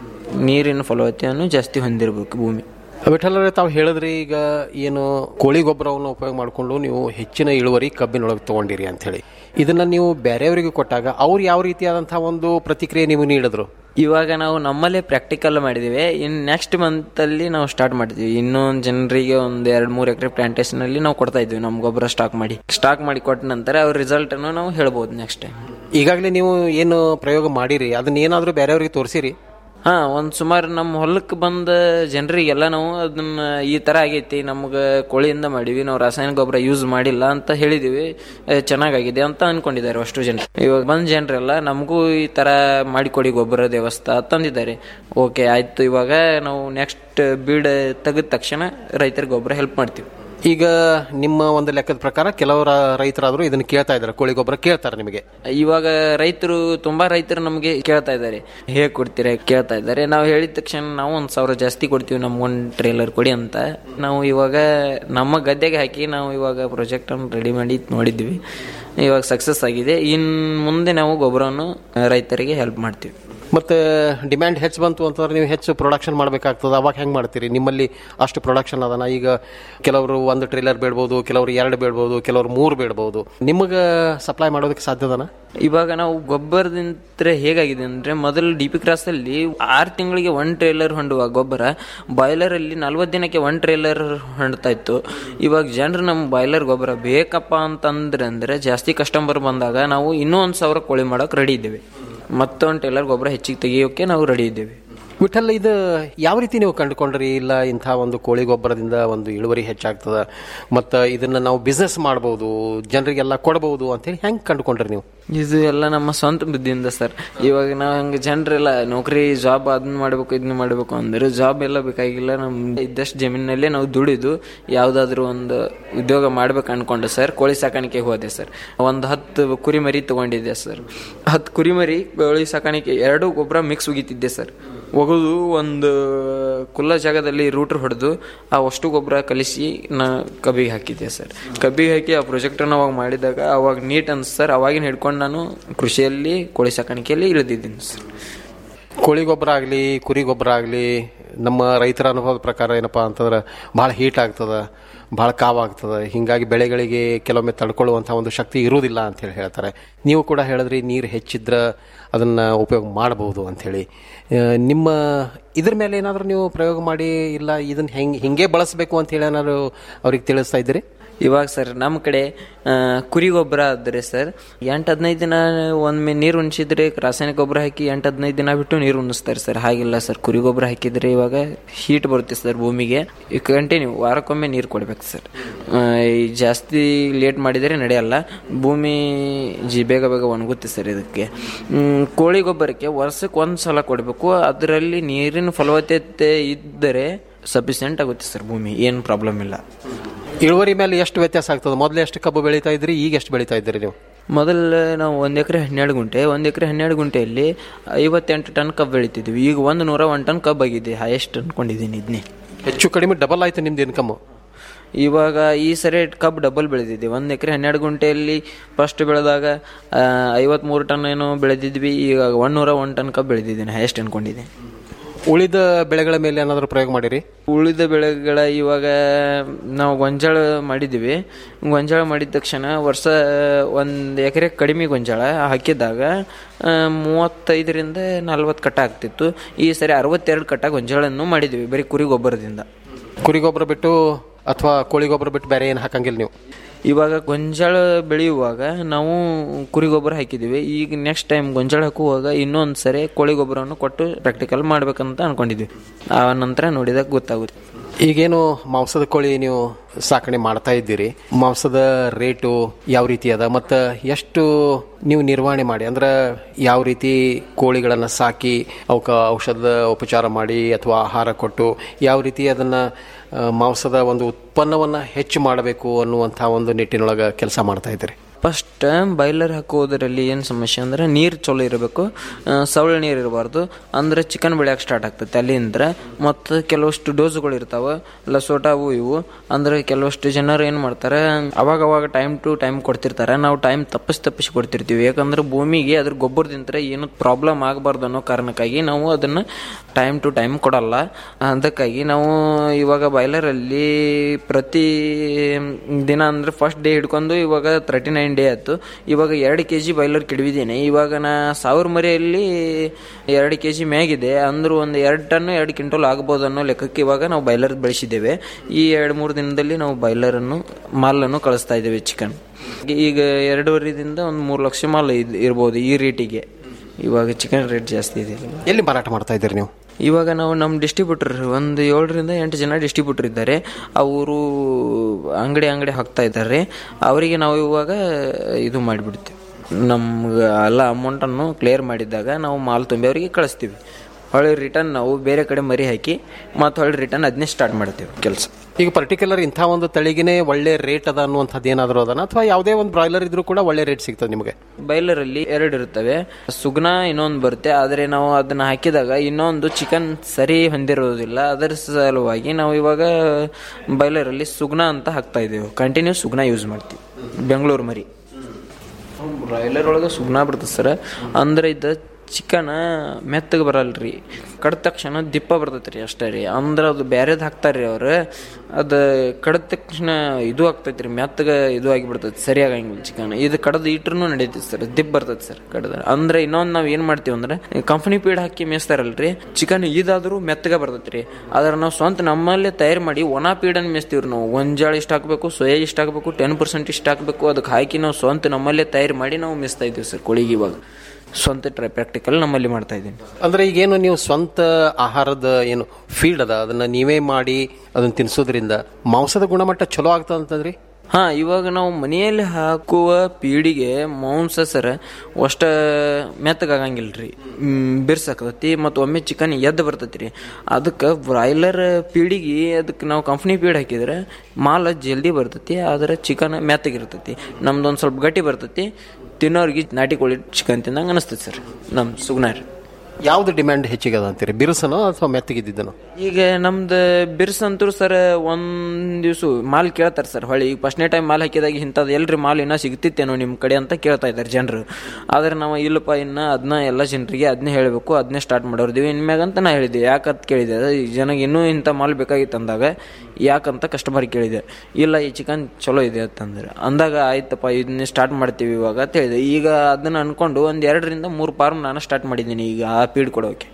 ನೀರಿನ ಫಲವತ್ತತೆಯನ್ನು ಜಾಸ್ತಿ ಹೊಂದಿರಬೇಕು ಭೂಮಿ ವಿಠಲರೇ ತಾವು ಹೇಳಿದ್ರಿ ಈಗ ಏನು ಕೋಳಿ ಗೊಬ್ಬರವನ್ನು ಉಪಯೋಗ ಮಾಡಿಕೊಂಡು ನೀವು ಹೆಚ್ಚಿನ ಇಳುವರಿ ಕಬ್ಬಿನೊಳಗೆ ತಗೊಂಡಿರಿ ಅಂತ ಹೇಳಿ ಇದನ್ನ ನೀವು ಬೇರೆಯವರಿಗೆ ಕೊಟ್ಟಾಗ ಅವ್ರು ಯಾವ ರೀತಿಯಾದಂತಹ ಒಂದು ಪ್ರತಿಕ್ರಿಯೆ ನೀವು ನೀಡಿದ್ರು ಇವಾಗ ನಾವು ನಮ್ಮಲ್ಲೇ ಪ್ರಾಕ್ಟಿಕಲ್ ಮಾಡಿದ್ದೀವಿ ಇನ್ನು ನೆಕ್ಸ್ಟ್ ಮಂತಲ್ಲಿ ನಾವು ಸ್ಟಾರ್ಟ್ ಮಾಡ್ತೀವಿ ಇನ್ನೊಂದು ಜನರಿಗೆ ಒಂದು ಎರಡು ಮೂರು ಎಕರೆ ಪ್ಲಾಂಟೇಶನಲ್ಲಿ ನಾವು ಕೊಡ್ತಾ ಇದ್ವಿ ನಮ್ಮ ಗೊಬ್ಬರ ಸ್ಟಾಕ್ ಮಾಡಿ ಸ್ಟಾಕ್ ಮಾಡಿ ಕೊಟ್ಟ ನಂತರ ಅವ್ರ ರಿಸಲ್ಟನ್ನು ನಾವು ಹೇಳ್ಬೋದು ನೆಕ್ಸ್ಟ್ ಟೈಮ್ ಈಗಾಗಲೇ ನೀವು ಏನು ಪ್ರಯೋಗ ಮಾಡಿರಿ ಅದನ್ನ ಏನಾದರೂ ಬೇರೆಯವರಿಗೆ ತೋರಿಸಿರಿ ಹಾ ಒಂದ್ ಸುಮಾರು ನಮ್ಮ ಹೊಲಕ್ಕೆ ಬಂದ ಜನರಿಗೆಲ್ಲ ನಾವು ಅದನ್ನ ಈ ತರ ಆಗೈತಿ ನಮ್ಗೆ ಕೋಳಿಯಿಂದ ಮಾಡಿವಿ ನಾವು ರಾಸಾಯನಿಕ ಗೊಬ್ಬರ ಯೂಸ್ ಮಾಡಿಲ್ಲ ಅಂತ ಹೇಳಿದೀವಿ ಏ, ಚೆನ್ನಾಗಾಗಿದೆ ಅಂತ ಅನ್ಕೊಂಡಿದ್ದಾರೆ ಅಷ್ಟು ಜನ ಇವಾಗ ಬಂದ ಜನರೆಲ್ಲ ನಮಗೂ ಈ ತರ ಮಾಡಿಕೊಡಿ ಗೊಬ್ಬರ ವ್ಯವಸ್ಥೆ ತಂದಿದ್ದಾರೆ ಓಕೆ ಆಯ್ತು ಇವಾಗ ನಾವು ನೆಕ್ಸ್ಟ್ ಬೀಡ್ ತೆಗೆದ ತಕ್ಷಣ ರೈತರಿಗೆ ಗೊಬ್ಬರ ಹೆಲ್ಪ್ ಮಾಡ್ತೀವಿ ಈಗ ನಿಮ್ಮ ಒಂದು ಲೆಕ್ಕದ ಪ್ರಕಾರ ಕೆಲವರ ರೈತರಾದರೂ ಇದನ್ನು ಕೇಳ್ತಾ ಇದ್ದಾರೆ ಕೋಳಿ ಗೊಬ್ಬರ ಕೇಳ್ತಾರೆ ನಿಮಗೆ ಇವಾಗ ರೈತರು ತುಂಬಾ ರೈತರು ನಮಗೆ ಕೇಳ್ತಾ ಇದ್ದಾರೆ ಹೇಗೆ ಕೊಡ್ತೀರಾ ಕೇಳ್ತಾ ಇದ್ದಾರೆ ನಾವು ಹೇಳಿದ ತಕ್ಷಣ ನಾವು ಒಂದ್ ಸಾವಿರ ಜಾಸ್ತಿ ಕೊಡ್ತೀವಿ ನಮ್ಗೆ ಒಂದು ಟ್ರೇಲರ್ ಕೊಡಿ ಅಂತ ನಾವು ಇವಾಗ ನಮ್ಮ ಗದ್ದೆಗೆ ಹಾಕಿ ನಾವು ಇವಾಗ ಪ್ರಾಜೆಕ್ಟ್ ಅನ್ನು ರೆಡಿ ಮಾಡಿ ನೋಡಿದ್ವಿ ಇವಾಗ ಸಕ್ಸಸ್ ಆಗಿದೆ ಇನ್ ಮುಂದೆ ನಾವು ಗೊಬ್ಬರವನ್ನು ರೈತರಿಗೆ ಹೆಲ್ಪ್ ಮಾಡ್ತೀವಿ ಮತ್ತೆ ಡಿಮ್ಯಾಂಡ್ ಹೆಚ್ಚು ಬಂತು ಅಂತಂದ್ರೆ ನೀವು ಹೆಚ್ಚು ಪ್ರೊಡಕ್ಷನ್ ಮಾಡಬೇಕಾಗ್ತದೆ ಅವಾಗ ಹೆಂಗೆ ಮಾಡ್ತೀರಿ ನಿಮ್ಮಲ್ಲಿ ಅಷ್ಟು ಪ್ರೊಡಕ್ಷನ್ ಅದನ ಈಗ ಕೆಲವರು ಒಂದು ಟ್ರೇಲರ್ ಬೇಡ್ಬೋದು ಕೆಲವರು ಎರಡು ಬೇಡ್ಬೋದು ಕೆಲವರು ಮೂರು ಬೇಡ್ಬೋದು ನಿಮಗೆ ಸಪ್ಲೈ ಮಾಡೋದಕ್ಕೆ ಸಾಧ್ಯದನ ಇವಾಗ ನಾವು ಗೊಬ್ಬರದಿಂದ ಹೇಗಾಗಿದೆ ಅಂದ್ರೆ ಮೊದಲು ಡಿ ಪಿ ಕ್ರಾಸ್ ಅಲ್ಲಿ ಆರು ತಿಂಗಳಿಗೆ ಒನ್ ಟ್ರೇಲರ್ ಹೊಂಡುವ ಗೊಬ್ಬರ ಬಾಯ್ಲರ್ ಅಲ್ಲಿ ನಲ್ವತ್ತು ದಿನಕ್ಕೆ ಒನ್ ಟ್ರೇಲರ್ ಹೊಂಡ್ತಾ ಇತ್ತು ಇವಾಗ ಜನರು ನಮ್ಮ ಬಾಯ್ಲರ್ ಗೊಬ್ಬರ ಬೇಕಪ್ಪ ಅಂತಂದ್ರೆ ಅಂದ್ರೆ ಜಾಸ್ತಿ ಕಸ್ಟಮರ್ ಬಂದಾಗ ನಾವು ಇನ್ನೂ ಒಂದು ಸಾವಿರ ಕೋಳಿ ಮಾಡೋಕೆ ರೆಡಿ ಇದ್ದೇವೆ ಮತ್ತೊಂದು ಟೇಲರ್ ಗೊಬ್ಬರ ಹೆಚ್ಚಿಗೆ ತೆಗಿಯೋಕೆ ನಾವು ರೆಡಿ ಇದ್ದೇವೆ ವಿಠಲ್ ಇದು ಯಾವ ರೀತಿ ನೀವು ಕಂಡುಕೊಂಡ್ರಿ ಇಲ್ಲ ಇಂಥ ಒಂದು ಕೋಳಿ ಗೊಬ್ಬರದಿಂದ ಒಂದು ಇಳುವರಿ ಹೆಚ್ಚಾಗ್ತದ ಮತ್ತು ಇದನ್ನ ನಾವು ಬಿಸ್ನೆಸ್ ಮಾಡ್ಬೋದು ಜನರಿಗೆಲ್ಲ ಕೊಡ್ಬೋದು ಅಂತೇಳಿ ಹೆಂಗೆ ಕಂಡುಕೊಂಡ್ರಿ ನೀವು ಇದು ಎಲ್ಲ ನಮ್ಮ ಸ್ವಂತ ಬುದ್ಧಿಯಿಂದ ಸರ್ ಇವಾಗ ನಾವು ಹಂಗೆ ಜನರೆಲ್ಲ ನೌಕರಿ ಜಾಬ್ ಅದನ್ನ ಮಾಡಬೇಕು ಇದನ್ನ ಮಾಡಬೇಕು ಅಂದ್ರೆ ಜಾಬ್ ಎಲ್ಲ ಬೇಕಾಗಿಲ್ಲ ನಮ್ಮ ಇದ್ದಷ್ಟು ಜಮೀನಲ್ಲೇ ನಾವು ದುಡಿದು ಯಾವುದಾದ್ರೂ ಒಂದು ಉದ್ಯೋಗ ಮಾಡ್ಬೇಕು ಅನ್ಕೊಂಡೆ ಸರ್ ಕೋಳಿ ಸಾಕಾಣಿಕೆಗೆ ಹೋದೆ ಸರ್ ಒಂದು ಹತ್ತು ಕುರಿಮರಿ ತಗೊಂಡಿದ್ದೆ ಸರ್ ಹತ್ತು ಕುರಿಮರಿ ಕೋಳಿ ಸಾಕಾಣಿಕೆ ಎರಡು ಗೊಬ್ಬರ ಮಿಕ್ಸ್ ಉಗಿತಿದ್ದೆ ಸರ್ ಒಗೆದು ಒಂದು ಕುಲ್ಲ ಜಾಗದಲ್ಲಿ ರೂಟ್ರ್ ಹೊಡೆದು ಆ ಅಷ್ಟು ಗೊಬ್ಬರ ಕಲಿಸಿ ನಾ ಕಬ್ಬಿಗೆ ಹಾಕಿದ್ದೆ ಸರ್ ಕಬ್ಬಿಗೆ ಹಾಕಿ ಆ ಪ್ರಾಜೆಕ್ಟನ್ನು ಅವಾಗ ಮಾಡಿದಾಗ ಅವಾಗ ನೀಟ್ ಅನ್ಸ್ ಸರ್ ಅವಾಗಿನ ಹಿಡ್ಕೊಂಡು ನಾನು ಕೃಷಿಯಲ್ಲಿ ಕೋಳಿ ಸಾಕಾಣಿಕೆಯಲ್ಲಿ ಇಳಿದಿದ್ದೀನಿ ಸರ್ ಕೋಳಿ ಗೊಬ್ಬರ ಆಗಲಿ ಕುರಿ ಗೊಬ್ಬರ ಆಗಲಿ ನಮ್ಮ ರೈತರ ಅನುಭವದ ಪ್ರಕಾರ ಏನಪ್ಪಾ ಅಂತಂದ್ರೆ ಭಾಳ ಹೀಟ್ ಆಗ್ತದ ಭಾಳ ಕಾವಾಗ್ತದ ಹಿಂಗಾಗಿ ಬೆಳೆಗಳಿಗೆ ಕೆಲವೊಮ್ಮೆ ತಡ್ಕೊಳ್ಳುವಂಥ ಒಂದು ಶಕ್ತಿ ಇರುವುದಿಲ್ಲ ಅಂತ ಹೇಳಿ ಹೇಳ್ತಾರೆ ನೀವು ಕೂಡ ಹೇಳಿದ್ರಿ ನೀರು ಹೆಚ್ಚಿದ್ರ ಅದನ್ನ ಉಪಯೋಗ ಮಾಡಬಹುದು ಅಂಥೇಳಿ ನಿಮ್ಮ ಇದ್ರ ಮೇಲೆ ಏನಾದರೂ ನೀವು ಪ್ರಯೋಗ ಮಾಡಿ ಇಲ್ಲ ಇದನ್ನ ಹೆಂಗೆ ಹಿಂಗೆ ಬಳಸಬೇಕು ಅಂತ ಹೇಳಿ ಏನಾದ್ರು ಅವ್ರಿಗೆ ತಿಳಿಸ್ತಾ ಇದ್ದೀರಿ ಇವಾಗ ಸರ್ ನಮ್ಮ ಕಡೆ ಆ, ಕುರಿ ಗೊಬ್ಬರ ಆದ್ರೆ ಸರ್ ಎಂಟು ಹದಿನೈದು ದಿನ ಒಮ್ಮೆ ನೀರು ಉಣಿಸಿದ್ರೆ ರಾಸಾಯನಿಕ ಗೊಬ್ಬರ ಹಾಕಿ ಎಂಟು ಹದಿನೈದು ದಿನ ಬಿಟ್ಟು ನೀರು ಉಣಿಸ್ತಾರೆ ಸರ್ ಹಾಗಿಲ್ಲ ಸರ್ ಕುರಿ ಗೊಬ್ಬರ ಹಾಕಿದ್ರೆ ಇವಾಗ ಹೀಟ್ ಬರುತ್ತೆ ಸರ್ ಭೂಮಿಗೆ ಕಂಟಿನ್ಯೂ ವಾರಕ್ಕೊಮ್ಮೆ ನೀರು ಕೊಡ್ಬೇಕು ಸರ್ ಆ, ಈ ಜಾಸ್ತಿ ಲೇಟ್ ಮಾಡಿದರೆ ನಡೆಯಲ್ಲ ಭೂಮಿ ಜಿ ಬೇಗ ಬೇಗ ಒಣಗುತ್ತೆ ಸರ್ ಇದಕ್ಕೆ ಮ್, ಕೋಳಿ ಗೊಬ್ಬರಕ್ಕೆ ವರ್ಷಕ್ಕೆ ಒಂದು ಸಲ ಕೊಡಬೇಕು ಅದರಲ್ಲಿ ನೀರಿನ ಫಲವತ್ತತೆ ಇದ್ದರೆ ಸಫಿಷಿಯೆಂಟ್ ಆಗುತ್ತೆ ಸರ್ ಭೂಮಿ ಏನು ಪ್ರಾಬ್ಲಮ್ ಇಲ್ಲ ಇಳುವರಿ ಮೇಲೆ ಎಷ್ಟು ವ್ಯತ್ಯಾಸ ಆಗ್ತದೆ ಮೊದಲು ಎಷ್ಟು ಕಬ್ಬು ಬೆಳೀತಾ ಇದ್ರಿ ಈಗ ಎಷ್ಟು ಬೆಳೀತಾ ಇದ್ದೀರಿ ನೀವು ಮೊದಲು ನಾವು ಒಂದು ಎಕರೆ ಹನ್ನೆರಡು ಗುಂಟೆ ಒಂದು ಎಕರೆ ಹನ್ನೆರಡು ಗುಂಟೆಯಲ್ಲಿ ಐವತ್ತೆಂಟು ಟನ್ ಕಬ್ಬು ಬೆಳಿತಿದ್ವಿ ಈಗ ಒಂದು ನೂರ ಒಂದು ಟನ್ ಕಬ್ಬು ಆಗಿದೆ ಹೈಯೆಸ್ಟ್ ಅನ್ಕೊಂಡಿದ್ದೀನಿ ಇದನ್ನೇ ಹೆಚ್ಚು ಕಡಿಮೆ ಡಬಲ್ ಆಯ್ತು ನಿಮ್ದು ಇನ್ಕಮ್ ಇವಾಗ ಈ ಸರಿ ಕಬ್ಬು ಡಬಲ್ ಬೆಳೆದಿದ್ದೆ ಒಂದು ಎಕರೆ ಹನ್ನೆರಡು ಗುಂಟೆಯಲ್ಲಿ ಫಸ್ಟ್ ಬೆಳೆದಾಗ ಐವತ್ಮೂರು ಟನ್ ಏನೋ ಬೆಳೆದಿದ್ವಿ ಈಗ ಒಂದೂರ ಒಂದು ಟನ್ ಕಬ್ಬು ಬೆಳೆದಿದ್ದೀನಿ ಹೈಯೆಸ್ಟ್ ಅನ್ಕೊಂಡಿದ್ದೀನಿ ಉಳಿದ ಬೆಳೆಗಳ ಮೇಲೆ ಏನಾದರೂ ಪ್ರಯೋಗ ಮಾಡಿರಿ ಉಳಿದ ಬೆಳೆಗಳ ಇವಾಗ ನಾವು ಗೊಂಜಾಳ ಮಾಡಿದ್ದೀವಿ ಗೊಂಜಾಳ ಮಾಡಿದ ತಕ್ಷಣ ವರ್ಷ ಒಂದು ಎಕರೆ ಕಡಿಮೆ ಗೊಂಜಾಳ ಹಾಕಿದಾಗ ಆ, ಮೂವತ್ತೈದರಿಂದ ನಲ್ವತ್ತು ಕಟ್ಟ ಆಗ್ತಿತ್ತು ಈ ಸರಿ ಅರವತ್ತೆರಡು ಕಟ್ಟ ಗೊಂಜಾಳನ್ನು ಮಾಡಿದ್ದೀವಿ ಬರೀ ಕುರಿ ಗೊಬ್ಬರದಿಂದ ಕುರಿ ಗೊಬ್ಬರ ಬಿಟ್ಟು ಅಥವಾ ಕೋಳಿ ಗೊಬ್ಬರ ಬಿಟ್ಟು ಬೇರೆ ಏನು ಹಾಕಂಗಿಲ್ಲ ನೀವು ಇವಾಗ ಗೊಂಜಾಳ ಬೆಳೆಯುವಾಗ ನಾವು ಕುರಿ ಗೊಬ್ಬರ ಹಾಕಿದ್ದೀವಿ ಈಗ ನೆಕ್ಸ್ಟ್ ಟೈಮ್ ಗೊಂಜಾಳ ಹಾಕುವಾಗ ಇನ್ನೊಂದು ಸರಿ ಕೋಳಿ ಗೊಬ್ಬರವನ್ನು ಕೊಟ್ಟು ಪ್ರಾಕ್ಟಿಕಲ್ ಮಾಡ್ಬೇಕಂತ ಅನ್ಕೊಂಡಿದ್ವಿ ಆ ನಂತರ ನೋಡಿದಾಗ ಗೊತ್ತಾಗುತ್ತೆ ಈಗೇನು ಮಾಂಸದ ಕೋಳಿ ನೀವು ಸಾಕಣೆ ಮಾಡ್ತಾ ಇದ್ದೀರಿ ಮಾಂಸದ ರೇಟು ಯಾವ ರೀತಿ ಅದ ಮತ್ತು ಎಷ್ಟು ನೀವು ನಿರ್ವಹಣೆ ಮಾಡಿ ಅಂದ್ರೆ ಯಾವ ರೀತಿ ಕೋಳಿಗಳನ್ನು ಸಾಕಿ ಅವಕ್ಕೆ ಔಷಧ ಉಪಚಾರ ಮಾಡಿ ಅಥವಾ ಆಹಾರ ಕೊಟ್ಟು ಯಾವ ರೀತಿ ಅದನ್ನು ಮಾಂಸದ ಒಂದು ಉತ್ಪನ್ನವನ್ನು ಹೆಚ್ಚು ಮಾಡಬೇಕು ಅನ್ನುವಂಥ ಒಂದು ನಿಟ್ಟಿನೊಳಗೆ ಕೆಲಸ ಮಾಡ್ತಾ ಇದ್ದೀರಿ ಫಸ್ಟ್ ಬಾಯ್ಲರ್ ಹಾಕೋದ್ರಲ್ಲಿ ಏನು ಸಮಸ್ಯೆ ಅಂದ್ರೆ ನೀರು ಚಲೋ ಇರಬೇಕು ಸವಳ ನೀರು ಇರಬಾರ್ದು ಅಂದ್ರೆ ಚಿಕನ್ ಬೆಳೆಯಕ್ಕೆ ಸ್ಟಾರ್ಟ್ ಆಗ್ತೈತೆ ಅಲ್ಲಿಂದ ಮತ್ತು ಕೆಲವಷ್ಟು ಡೋಸ್ಗಳು ಇರ್ತಾವೆ ಲಸೋಟ ಅವು ಇವು ಅಂದ್ರೆ ಕೆಲವಷ್ಟು ಜನರು ಏನು ಮಾಡ್ತಾರೆ ಅವಾಗ ಅವಾಗ ಟೈಮ್ ಟು ಟೈಮ್ ಕೊಡ್ತಿರ್ತಾರೆ ನಾವು ಟೈಮ್ ತಪ್ಪಿಸಿ ತಪ್ಪಿಸಿ ಕೊಡ್ತಿರ್ತೀವಿ ಯಾಕಂದ್ರೆ ಭೂಮಿಗೆ ಅದ್ರ ಗೊಬ್ಬರದಿಂದ ಏನು ಪ್ರಾಬ್ಲಮ್ ಆಗಬಾರ್ದು ಅನ್ನೋ ಕಾರಣಕ್ಕಾಗಿ ನಾವು ಅದನ್ನು ಟೈಮ್ ಟು ಟೈಮ್ ಕೊಡಲ್ಲ ಅದಕ್ಕಾಗಿ ನಾವು ಇವಾಗ ಬಾಯ್ಲರಲ್ಲಿ ಪ್ರತಿ ದಿನ ಅಂದ್ರೆ ಫಸ್ಟ್ ಡೇ ಹಿಡ್ಕೊಂಡು ಇವಾಗ ತರ್ಟಿ ನೈನ್ ಡೇ ಆಯ್ತು ಇವಾಗ ಎರಡು ಕೆ ಜಿ ಬಾಯ್ಲರ್ ಕೆಡವಿದ್ದೀನಿ ಇವಾಗ ನಾ ಸಾವಿರ ಮರಿಯಲ್ಲಿ ಎರಡು ಕೆ ಜಿ ಮ್ಯಾಗಿದೆ ಅಂದ್ರೂ ಒಂದು ಎರಡು ಟನ್ನು ಎರಡು ಕ್ವಿಂಟಲ್ ಆಗ್ಬೋದು ಅನ್ನೋ ಲೆಕ್ಕಕ್ಕೆ ಇವಾಗ ನಾವು ಬಾಯ್ಲರ್ ಬೆಳೆಸಿದ್ದೇವೆ ಈ ಎರಡು ಮೂರು ದಿನದಲ್ಲಿ ನಾವು ಬಾಯ್ಲರನ್ನು ಮಾಲನ್ನು ಕಳಿಸ್ತಾ ಇದ್ದೇವೆ ಚಿಕನ್ ಈಗ ಎರಡೂವರೆದಿಂದ ಒಂದು ಮೂರು ಲಕ್ಷ ಮಾಲ್ ಇದ್- ಇರ್ಬೋದು ಈ ರೇಟಿಗೆ ಇವಾಗ ಚಿಕನ್ ರೇಟ್ ಜಾಸ್ತಿ ಇದೆ ಎಲ್ಲಿ ಮಾರಾಟ ಮಾಡ್ತಾ ಇದ್ದೀರಿ ನೀವು ಇವಾಗ ನಾವು ನಮ್ಮ ಡಿಸ್ಟ್ರಿಬ್ಯೂಟರ್ ಒಂದು ಏಳರಿಂದ ಎಂಟು ಜನ ಡಿಸ್ಟ್ರಿಬ್ಯೂಟರ್ ಇದ್ದಾರೆ ಅವರು ಅಂಗಡಿ ಅಂಗಡಿ ಹಾಕ್ತಾ ಇದ್ದಾರೆ ಅವರಿಗೆ ನಾವು ಇವಾಗ ಇದು ಮಾಡಿಬಿಡ್ತೀವಿ ನಮ್ಗೆ ಎಲ್ಲ ಅಮೌಂಟನ್ನು ಕ್ಲಿಯರ್ ಮಾಡಿದ್ದಾಗ ನಾವು ಮಾಲ್ ತುಂಬಿ ಅವರಿಗೆ ಕಳಿಸ್ತೀವಿ ಹೊಳ್ಳಿ ರಿಟರ್ನ್ ನಾವು ಬೇರೆ ಕಡೆ ಮರಿ ಹಾಕಿ ಮತ್ತು ಹೊಳ್ಳಿ ರಿಟರ್ನ್ ಅದನ್ನೇ ಸ್ಟಾರ್ಟ್ ಮಾಡ್ತೀವಿ ಕೆಲಸ ಈಗ ಪರ್ಟಿಕ್ಯುಲರ್ ಇಂಥ ಒಂದು ತಳಿಗಿನೇ ಒಳ್ಳೆ ರೇಟ್ ಅದ ಅನ್ನುವಂಥದ್ದು ಏನಾದರೂ ಅದನ್ನ ಅಥವಾ ಯಾವುದೇ ಒಂದು ಬ್ರಾಯ್ಲರ್ ಇದ್ರೂ ಕೂಡ ಒಳ್ಳೆ ರೇಟ್ ಸಿಗ್ತದೆ ನಿಮಗೆ ಬೈಲರಲ್ಲಿ ಎರಡು ಇರುತ್ತವೆ ಸುಗ್ನ ಇನ್ನೊಂದು ಬರುತ್ತೆ ಆದರೆ ನಾವು ಅದನ್ನ ಹಾಕಿದಾಗ ಇನ್ನೊಂದು ಚಿಕನ್ ಸರಿ ಹೊಂದಿರೋದಿಲ್ಲ ಅದರ ಸಲುವಾಗಿ ನಾವು ಇವಾಗ ಬೈಲರಲ್ಲಿ ಸುಗ್ನ ಅಂತ ಹಾಕ್ತಾ ಇದ್ದೇವೆ ಕಂಟಿನ್ಯೂ ಸುಗ್ನ ಯೂಸ್ ಮಾಡ್ತೀವಿ ಬೆಂಗಳೂರು ಮರಿ ಬ್ರಾಯ್ಲರ್ ಒಳಗೆ ಸುಗ್ನ ಬರ್ತದೆ ಸರ್ ಅಂದ್ರೆ ಇದು ಚಿಕನ್ ಮೆತ್ತಗೆ ಬರಲ್ರಿ ಕಡ್ದ ತಕ್ಷಣ ದಿಪ್ಪ ಬರ್ತೈತೆ ರೀ ಅಷ್ಟೇ ರೀ ಅಂದ್ರೆ ಅದು ಬ್ಯಾರೇದು ಹಾಕ್ತಾರೆ ರೀ ಅವ್ರು ಅದು ಕಡ್ದ ತಕ್ಷಣ ಇದು ಆಗ್ತೈತೆ ರೀ ಮೆತ್ತಗೆ ಇದು ಆಗಿಬಿಡ್ತೈತೆ ಸರಿ ಆಗಂಗಿಲ್ಲ ಚಿಕನ್ ಇದು ಕಡ್ದು ಇಟ್ರೂ ನಡೀತೈತೆ ಸರ್ ದಿಪ್ ಬರ್ತೈತೆ ಸರ್ ಕಡ್ದ ಅಂದ್ರೆ ಇನ್ನೊಂದು ನಾವು ಏನು ಮಾಡ್ತೀವಿ ಅಂದ್ರೆ ಕಂಪನಿ ಪೀಡ್ ಹಾಕಿ ಮೇಯಿಸ್ತಾರಲ್ರಿ ಚಿಕನ್ ಇದಾದರೂ ಮೆತ್ತಗೆ ಬರ್ತೈತೆ ರೀ ಆದ್ರೆ ನಾವು ಸ್ವಂತ ನಮ್ಮಲ್ಲೇ ತಯಾರು ಮಾಡಿ ಒಣ ಪೀಡನ್ನು ಮೇಯಿಸ್ತೀವಿ ನಾವು ಗೊಂಜಾಳ ಇಷ್ಟ ಹಾಕಬೇಕು ಸೋಯಾ ಇಷ್ಟ ಹಾಕಬೇಕು ಟೆನ್ ಪರ್ಸೆಂಟ್ ಇಷ್ಟ ಹಾಕಬೇಕು ಅದಕ್ಕೆ ಹಾಕಿ ನಾವು ಸ್ವಂತ ನಮ್ಮಲ್ಲೇ ತಯಾರು ಮಾಡಿ ನಾವು ಮೇಯಿಸ್ತಾ ಇದ್ದೀವಿ ಸರ್ ಕೋಳಿಗೆ ಇವಾಗ ಸ್ವಂತ ಟ್ರೈ ಪ್ರಾಕ್ಟಿಕಲ್ ನಮ್ಮಲ್ಲಿ ಮಾಡ್ತಾ ಇದ್ದೀನಿ ಅಂದ್ರೆ ಈಗೇನು ನೀವು ಸ್ವಂತ ಆಹಾರದ ಏನು ಫೀಲ್ಡ್ ಅದ ಅದನ್ನ ನೀವೇ ಮಾಡಿ ಅದನ್ನ ತಿನ್ಸೋದ್ರಿಂದ ಮಾಂಸದ ಗುಣಮಟ್ಟ ಚಲೋ ಆಗ್ತದ ಅಂತಂದ್ರಿ ಹಾ ಇವಾಗ ನಾವು ಮನೆಯಲ್ಲಿ ಹಾಕುವ ಪೀಡಿಗೆ ಮಾಂಸ ಸರ ಅಷ್ಟ ಮೆತ್ತಗಾಗಂಗಿಲ್ಲ ರೀ ಬಿರ್ಸಾಕತೈತಿ ಮತ್ತು ಒಮ್ಮೆ ಚಿಕನ್ ಎದ್ದು ಬರ್ತೈತಿ ರೀ ಅದಕ್ಕೆ ಬ್ರಾಯ್ಲರ್ ಪೀಡಿಗೆ ಅದಕ್ಕೆ ನಾವು ಕಂಪ್ನಿ ಪೀಡ್ ಹಾಕಿದ್ರೆ ಮಾಲ ಜಲ್ದಿ ಬರ್ತೈತಿ ಆದರೆ ಚಿಕನ್ ಮೆತ್ತಗಿರ್ತೈತಿ ನಮ್ದೊಂದು ಸ್ವಲ್ಪ ಗಟ್ಟಿ ಬರ್ತೈತಿ ತಿನ್ನೋರಿಗೆ ನಾಟಿ ಕೋಳಿ ಚಿಕನ್ ತಿಂದಂಗೆ ಅನಿಸ್ತೈತಿ ಸರ್ ನಮ್ಮ ಸುಗ್ನಾರ್ ಯಾವ್ದು ಡಿಮ್ಯಾಂಡ್ ಹೆಚ್ಚಿಗೆ ಅದ ಅಂತೀರಿ ಬಿರುಸನೋ ಅಥವಾ ಮೆತ್ತಗಿದ್ದನೋ ಈಗ ನಮ್ದು ಬಿರ್ಸ್ ಅಂತೂ ಸರ್ ಒಂದ್ ದಿವ್ಸ ಮಾಲ್ ಕೇಳ್ತಾರೆ ಸರ್ ಹೊಳ್ಳಿ ಈಗ ಫಸ್ಟ್ನೇ ಟೈಮ್ ಮಾಲ್ ಹಾಕಿದಾಗ ಇಂಥದ್ದು ಎಲ್ರಿ ಮಾಲ್ ಇನ್ನೂ ಸಿಗ್ತಿತ್ತೇನೋ ನಿಮ್ಮ ಕಡೆ ಅಂತ ಕೇಳ್ತಾ ಇದ್ದಾರೆ ಜನರು ಆದ್ರೆ ನಾವು ಇಲ್ಲಪ್ಪ ಇನ್ನು ಅದನ್ನ ಎಲ್ಲ ಜನರಿಗೆ ಅದನ್ನೇ ಹೇಳಬೇಕು ಅದನ್ನೇ ಸ್ಟಾರ್ಟ್ ಮಾಡೋರ್ದೀವಿ ಇನ್ಮ್ಯಾಗ ಅಂತ ನಾ ಹೇಳಿದೆ ಯಾಕಂತ ಕೇಳಿದೆ ಅದು ಈ ಜನಗೆ ಇನ್ನೂ ಇಂಥ ಮಾಲ್ ಬೇಕಾಗಿತ್ತು ಅಂದಾಗ ಯಾಕಂತ ಕಸ್ಟಮರ್ ಕೇಳಿದೆ ಇಲ್ಲ ಈ ಚಿಕನ್ ಚಲೋ ಇದೆ ಅಂತಂದ್ರೆ ಅಂದಾಗ ಆಯ್ತಪ್ಪ ಇದನ್ನೇ ಸ್ಟಾರ್ಟ್ ಮಾಡ್ತೀವಿ ಇವಾಗ ಅಂತ ಹೇಳಿದೆ ಈಗ ಅದನ್ನ ಅನ್ಕೊಂಡು ಒಂದು ಎರಡರಿಂದ ಮೂರು ಫಾರ್ಮ್ ನಾನು ಸ್ಟಾರ್ಟ್ ಮಾಡಿದ್ದೀನಿ ಈಗ ಆ ಪೀಡ್ ಕೊಡೋಕೆ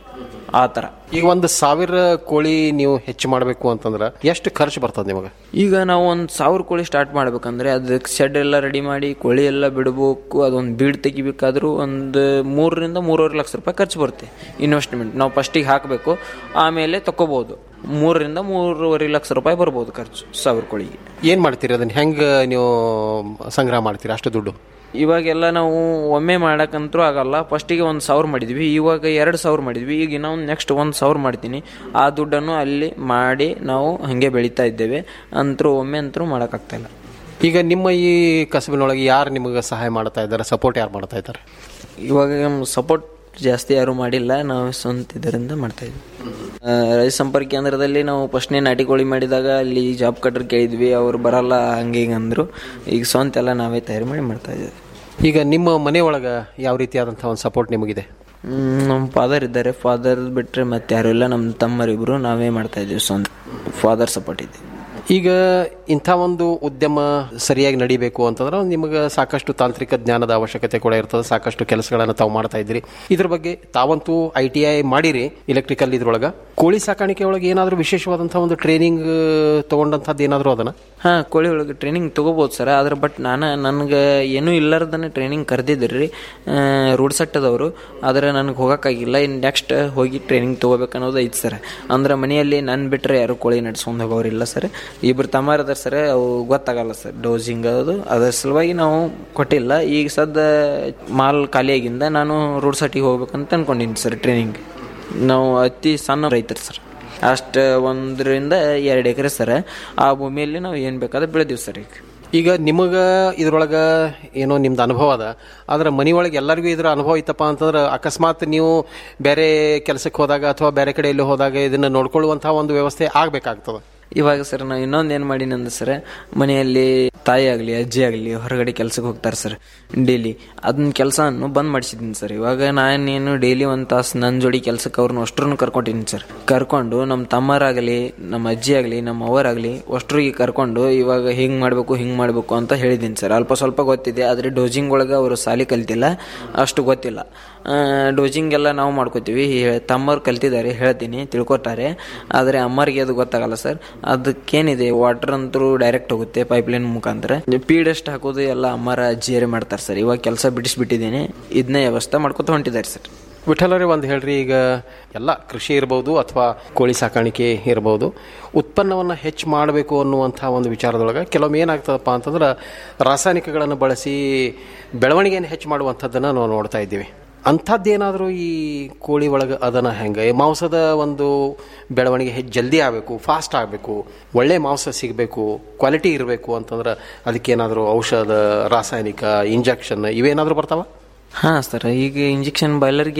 ಆ ಥರ ಈಗ ಒಂದು ಸಾವಿರ ಕೋಳಿ ನೀವು ಹೆಚ್ಚು ಮಾಡಬೇಕು ಅಂತಂದ್ರೆ ಎಷ್ಟು ಖರ್ಚು ಬರ್ತದೆ ನಿಮಗೆ ಈಗ ನಾವು ಒಂದು ಸಾವಿರ ಕೋಳಿ ಸ್ಟಾರ್ಟ್ ಮಾಡ್ಬೇಕಂದ್ರೆ ಅದಕ್ಕೆ ಶೆಡ್ ಎಲ್ಲ ರೆಡಿ ಮಾಡಿ ಕೋಳಿ ಎಲ್ಲ ಬಿಡಬೇಕು ಅದೊಂದು ಬೀಡ್ ತೆಗಿಬೇಕಾದ್ರೂ ಒಂದು ಮೂರರಿಂದ ಮೂರುವರೆ ಲಕ್ಷ ರೂಪಾಯಿ ಖರ್ಚು ಬರುತ್ತೆ ಇನ್ವೆಸ್ಟ್ಮೆಂಟ್ ನಾವು ಫಸ್ಟಿಗೆ ಹಾಕಬೇಕು ಆಮೇಲೆ ತಗೋಬೋದು ಮೂರರಿಂದ ಮೂರುವರೆ ಲಕ್ಷ ರೂಪಾಯಿ ಬರ್ಬೋದು ಖರ್ಚು ಸಾವಿರ ಕೋಳಿಗೆ ಏನು ಮಾಡ್ತೀರಿ ಅದನ್ನ ಹೆಂಗೆ ನೀವು ಸಂಗ್ರಹ ಮಾಡ್ತೀರಿ ಅಷ್ಟು ದುಡ್ಡು ಇವಾಗೆಲ್ಲ ನಾವು ಒಮ್ಮೆ ಮಾಡಕ್ಕಂತೂ ಆಗಲ್ಲ ಫಸ್ಟಿಗೆ ಒಂದು ಸಾವಿರ ಮಾಡಿದ್ವಿ ಇವಾಗ ಎರಡು ಸಾವಿರ ಮಾಡಿದ್ವಿ ಈಗ ಇನ್ನೊಂದು ನೆಕ್ಸ್ಟ್ ಒಂದು ಸಾವಿರ ಮಾಡ್ತೀನಿ ಆ ದುಡ್ಡನ್ನು ಅಲ್ಲಿ ಮಾಡಿ ನಾವು ಹಾಗೆ ಬೆಳೀತಾ ಇದ್ದೇವೆ ಅಂತರೂ ಒಮ್ಮೆ ಅಂತರೂ ಮಾಡೋಕ್ಕಾಗ್ತಾಯಿಲ್ಲ ಈಗ ನಿಮ್ಮ ಈ ಕಸಬಿನೊಳಗೆ ಯಾರು ನಿಮಗೆ ಸಹಾಯ ಮಾಡ್ತಾ ಇದ್ದಾರೆ ಸಪೋರ್ಟ್ ಯಾರು ಮಾಡ್ತಾ ಇದ್ದಾರೆ ಇವಾಗ ಸಪೋರ್ಟ್ ಜಾಸ್ತಿ ಯಾರು ಮಾಡಿಲ್ಲ ನಾವು ಸ್ವಂತ ಇದರಿಂದ ಮಾಡ್ತಾ ಇದ್ವಿ ಆ, ರೈತ ಸಂಪರ್ಕ ಕೇಂದ್ರದಲ್ಲಿ ನಾವು ಫಸ್ಟ್ನೇ ನಾಟಿ ಕೋಳಿ ಮಾಡಿದಾಗ ಅಲ್ಲಿ ಜಾಬ್ ಕಟ್ರ್ ಕೇಳಿದ್ವಿ ಅವ್ರು ಬರಲ್ಲ ಹಂಗೆ ಹಿಂಗೆ ಅಂದರು ಈಗ ಸ್ವಂತ ಎಲ್ಲ ನಾವೇ ತಯಾರು ಮಾಡಿ ಮಾಡ್ತಾ ಇದ್ದೀವಿ ಈಗ ನಿಮ್ಮ ಮನೆಯೊಳಗೆ ಯಾವ ರೀತಿಯಾದಂಥ ಒಂದು ಸಪೋರ್ಟ್ ನಿಮಗಿದೆ ಮ್, ನಮ್ಮ ಫಾದರ್ ಇದ್ದಾರೆ ಫಾದರ್ ಬಿಟ್ಟರೆ ಮತ್ತೆ ಯಾರು ಇಲ್ಲ ನಮ್ಮ ತಮ್ಮರಿಬ್ರು ನಾವೇ ಮಾಡ್ತಾ ಇದ್ದೀವಿ ಸ್ವಂತ ಫಾದರ್ ಸಪೋರ್ಟ್ ಇದೆ ಈಗ ಇಂಥ ಒಂದು ಉದ್ಯಮ ಸರಿಯಾಗಿ ನಡಿಬೇಕು ಅಂತಂದ್ರೆ ನಿಮಗೆ ಸಾಕಷ್ಟು ತಾಂತ್ರಿಕ ಜ್ಞಾನದ ಅವಶ್ಯಕತೆ ಕೂಡ ಇರ್ತದೆ ಸಾಕಷ್ಟು ಕೆಲಸಗಳನ್ನು ತಾವು ಮಾಡ್ತಾ ಇದ್ದೀರಿ ಇದ್ರ ಬಗ್ಗೆ ತಾವಂತೂ ಐ ಟಿ ಐ ಮಾಡಿರಿ ಇಲೆಕ್ಟ್ರಿಕಲ್ ಇದ್ರೊಳಗೆ ಕೋಳಿ ಸಾಕಾಣಿಕೆ ಒಳಗೆ ಏನಾದರೂ ವಿಶೇಷವಾದಂಥ ಒಂದು ಟ್ರೈನಿಂಗ್ ತಗೊಂಡಂಥದ್ದು ಏನಾದರೂ ಅದನ್ನ ಹಾಂ ಕೋಳಿ ಒಳಗೆ ಟ್ರೈನಿಂಗ್ ತೊಗೋಬೋದು ಸರ್ ಆದ್ರೆ ಬಟ್ ನಾನು ನನಗೆ ಏನೂ ಇಲ್ಲಾರ್ದನೆ ಟ್ರೈನಿಂಗ್ ಕರೆದಿದ್ರಿ ರೀ ರೂಢ ಸಟ್ಟದವರು ಆದರೆ ನನಗೆ ಹೋಗೋಕ್ಕಾಗಿಲ್ಲ ಇನ್ನು ನೆಕ್ಸ್ಟ್ ಹೋಗಿ ಟ್ರೈನಿಂಗ್ ತೊಗೋಬೇಕು ಅನ್ನೋದು ಐತೆ ಸರ್ ಅಂದ್ರೆ ಮನೆಯಲ್ಲಿ ನನ್ನ ಬಿಟ್ಟರೆ ಯಾರು ಕೋಳಿ ನಡ್ಸ್ಕೊಂಡು ಹೋಗೋರಿಲ್ಲ ಸರ್ ಇಬ್ರು ತಮ್ಮಾರ ಅದಾರ ಸರ್ ಅವು ಗೊತ್ತಾಗಲ್ಲ ಸರ್ ಡೋಸಿಂಗ್ ಅದು ಅದರ ಸಲುವಾಗಿ ನಾವು ಕೊಟ್ಟಿಲ್ಲ ಈಗ ಸದ್ದ ಮಾಲ್ ಖಾಲಿಯಾಗಿಂದ ನಾನು ರೂಢ ಸಟ್ಟಿಗೆ ಹೋಗ್ಬೇಕಂತ ಅನ್ಕೊಂಡಿನಿ ಸರ್ ಟ್ರೈನಿಂಗ್ ನಾವು ಅತಿ ಸಣ್ಣ ರೈತರು ಸರ್ ಅಷ್ಟು ಒಂದರಿಂದ ಎರಡು ಎಕರೆ ಸರ್ ಆ ಭೂಮಿಯಲ್ಲಿ ನಾವು ಏನು ಬೇಕಾದ್ರೆ ಬೆಳೆದೀವಿ ಸರ್ ಈಗ ಈಗ ನಿಮಗೆ ಇದ್ರೊಳಗೆ ಏನೋ ನಿಮ್ದು ಅನುಭವ ಅದ ಆದ್ರೆ ಮನೆಯೊಳಗೆ ಎಲ್ಲರಿಗೂ ಇದ್ರ ಅನುಭವ ಇತ್ತಪ್ಪ ಅಂತಂದ್ರೆ ಅಕಸ್ಮಾತ್ ನೀವು ಬೇರೆ ಕೆಲಸಕ್ಕೆ ಹೋದಾಗ ಅಥವಾ ಬೇರೆ ಕಡೆ ಎಲ್ಲಿ ಹೋದಾಗ ಇದನ್ನ ನೋಡ್ಕೊಳ್ಳುವಂತಹ ಒಂದು ವ್ಯವಸ್ಥೆ ಆಗ್ಬೇಕಾಗ್ತದೆ ಇವಾಗ ಸರ್ ನಾವು ಇನ್ನೊಂದು ಏನು ಮಾಡೀನಿ ಅಂದ್ರೆ ಸರ್ ಮನೆಯಲ್ಲಿ ತಾಯಿ ಆಗಲಿ ಅಜ್ಜಿ ಆಗಲಿ ಹೊರಗಡೆ ಕೆಲ್ಸಕ್ಕೆ ಹೋಗ್ತಾರೆ ಸರ್ ಡೈಲಿ ಅದನ್ನ ಕೆಲಸವನ್ನು ಬಂದ್ ಮಾಡಿಸಿದ್ದೀನಿ ಸರ್ ಇವಾಗ ನಾನೇನು ಡೈಲಿ ಒಂದು ತಾಸು ನನ್ನ ಜೋಡಿ ಕೆಲಸಕ್ಕೆ ಅವ್ರನ್ನ ಅಷ್ಟ್ರನ್ನು ಕರ್ಕೊಂಡಿದ್ದೀನಿ ಸರ್ ಕರ್ಕೊಂಡು ನಮ್ಮ ತಮ್ಮರಾಗಲಿ ನಮ್ಮ ಅಜ್ಜಿ ಆಗಲಿ ನಮ್ಮ ಅವರಾಗಲಿ ಅಷ್ಟ್ರಿಗೆ ಕರ್ಕೊಂಡು ಇವಾಗ ಹಿಂಗೆ ಮಾಡಬೇಕು ಹಿಂಗೆ ಮಾಡಬೇಕು ಅಂತ ಹೇಳಿದ್ದೀನಿ ಸರ್ ಅಲ್ಪ ಸ್ವಲ್ಪ ಗೊತ್ತಿದೆ ಆದರೆ ಡೋಜಿಂಗ್ ಒಳಗೆ ಅವರು ಸಾಲಿ ಕಲ್ತಿಲ್ಲ ಅಷ್ಟು ಗೊತ್ತಿಲ್ಲ ಡೋಜಿಂಗ್ ಎಲ್ಲ ನಾವು ಮಾಡ್ಕೋತೀವಿ ಹೇ- ತಮ್ಮವ್ರು ಕಲ್ತಿದ್ದಾರೆ ಹೇಳ್ತೀನಿ ತಿಳ್ಕೊತಾರೆ ಆದರೆ ಅಮ್ಮರಿಗೆ ಅದು ಗೊತ್ತಾಗಲ್ಲ ಸರ್ ಅದಕ್ಕೇನಿದೆ ವಾಟರ್ ಅಂತೂ ಡೈರೆಕ್ಟ್ ಹೋಗುತ್ತೆ ಪೈಪ್ಲೈನ್ ಮುಖಾಂತರ ಪೀಡಸ್ಟ್ ಹಾಕೋದು ಎಲ್ಲ ಅಮ್ಮರ ಅಜ್ಜಿಯರೇ ಮಾಡ್ತಾರೆ ಸರ್ ಇವಾಗ ಕೆಲಸ ಬಿಡಿಸ್ಬಿಟ್ಟಿದ್ದೀನಿ ಇದನ್ನೇ ವ್ಯವಸ್ಥೆ ಮಾಡ್ಕೊತ ಹೊಂಟಿದ್ದಾರೆ ಸರ್ ವಿಠಲರೇ ಒಂದು ಹೇಳ್ರಿ ಈಗ ಎಲ್ಲ ಕೃಷಿ ಇರ್ಬೋದು ಅಥವಾ ಕೋಳಿ ಸಾಕಾಣಿಕೆ ಇರ್ಬೋದು ಉತ್ಪನ್ನವನ್ನು ಹೆಚ್ಚು ಮಾಡಬೇಕು ಅನ್ನುವಂಥ ಒಂದು ವಿಚಾರದೊಳಗೆ ಕೆಲವೊಮ್ಮೆ ಏನಾಗ್ತದಪ್ಪ ಅಂತಂದ್ರೆ ರಾಸಾಯನಿಕಗಳನ್ನು ಬಳಸಿ ಬೆಳವಣಿಗೆಯನ್ನು ಹೆಚ್ಚು ಮಾಡುವಂಥದ್ದನ್ನು ನಾವು ನೋಡ್ತಾ ಇದ್ದೀವಿ ಅಂಥದ್ದೇನಾದರೂ ಈ ಕೋಳಿ ಒಳಗೆ ಅದನ್ನು ಹೆಂಗೆ ಈ ಮಾಂಸದ ಒಂದು ಬೆಳವಣಿಗೆ ಹೆಚ್ಚು ಜಲ್ದಿ ಆಗಬೇಕು ಫಾಸ್ಟ್ ಆಗಬೇಕು ಒಳ್ಳೆ ಮಾಂಸ ಸಿಗಬೇಕು ಕ್ವಾಲಿಟಿ ಇರಬೇಕು ಅಂತಂದ್ರೆ ಅದಕ್ಕೇನಾದರೂ ಔಷಧ ರಾಸಾಯನಿಕ ಇಂಜೆಕ್ಷನ್ ಇವೇನಾದರೂ ಬರ್ತಾವ ಹಾಂ ಸರ್ ಈಗ ಇಂಜೆಕ್ಷನ್ ಬಾಯ್ಲರ್ಗೆ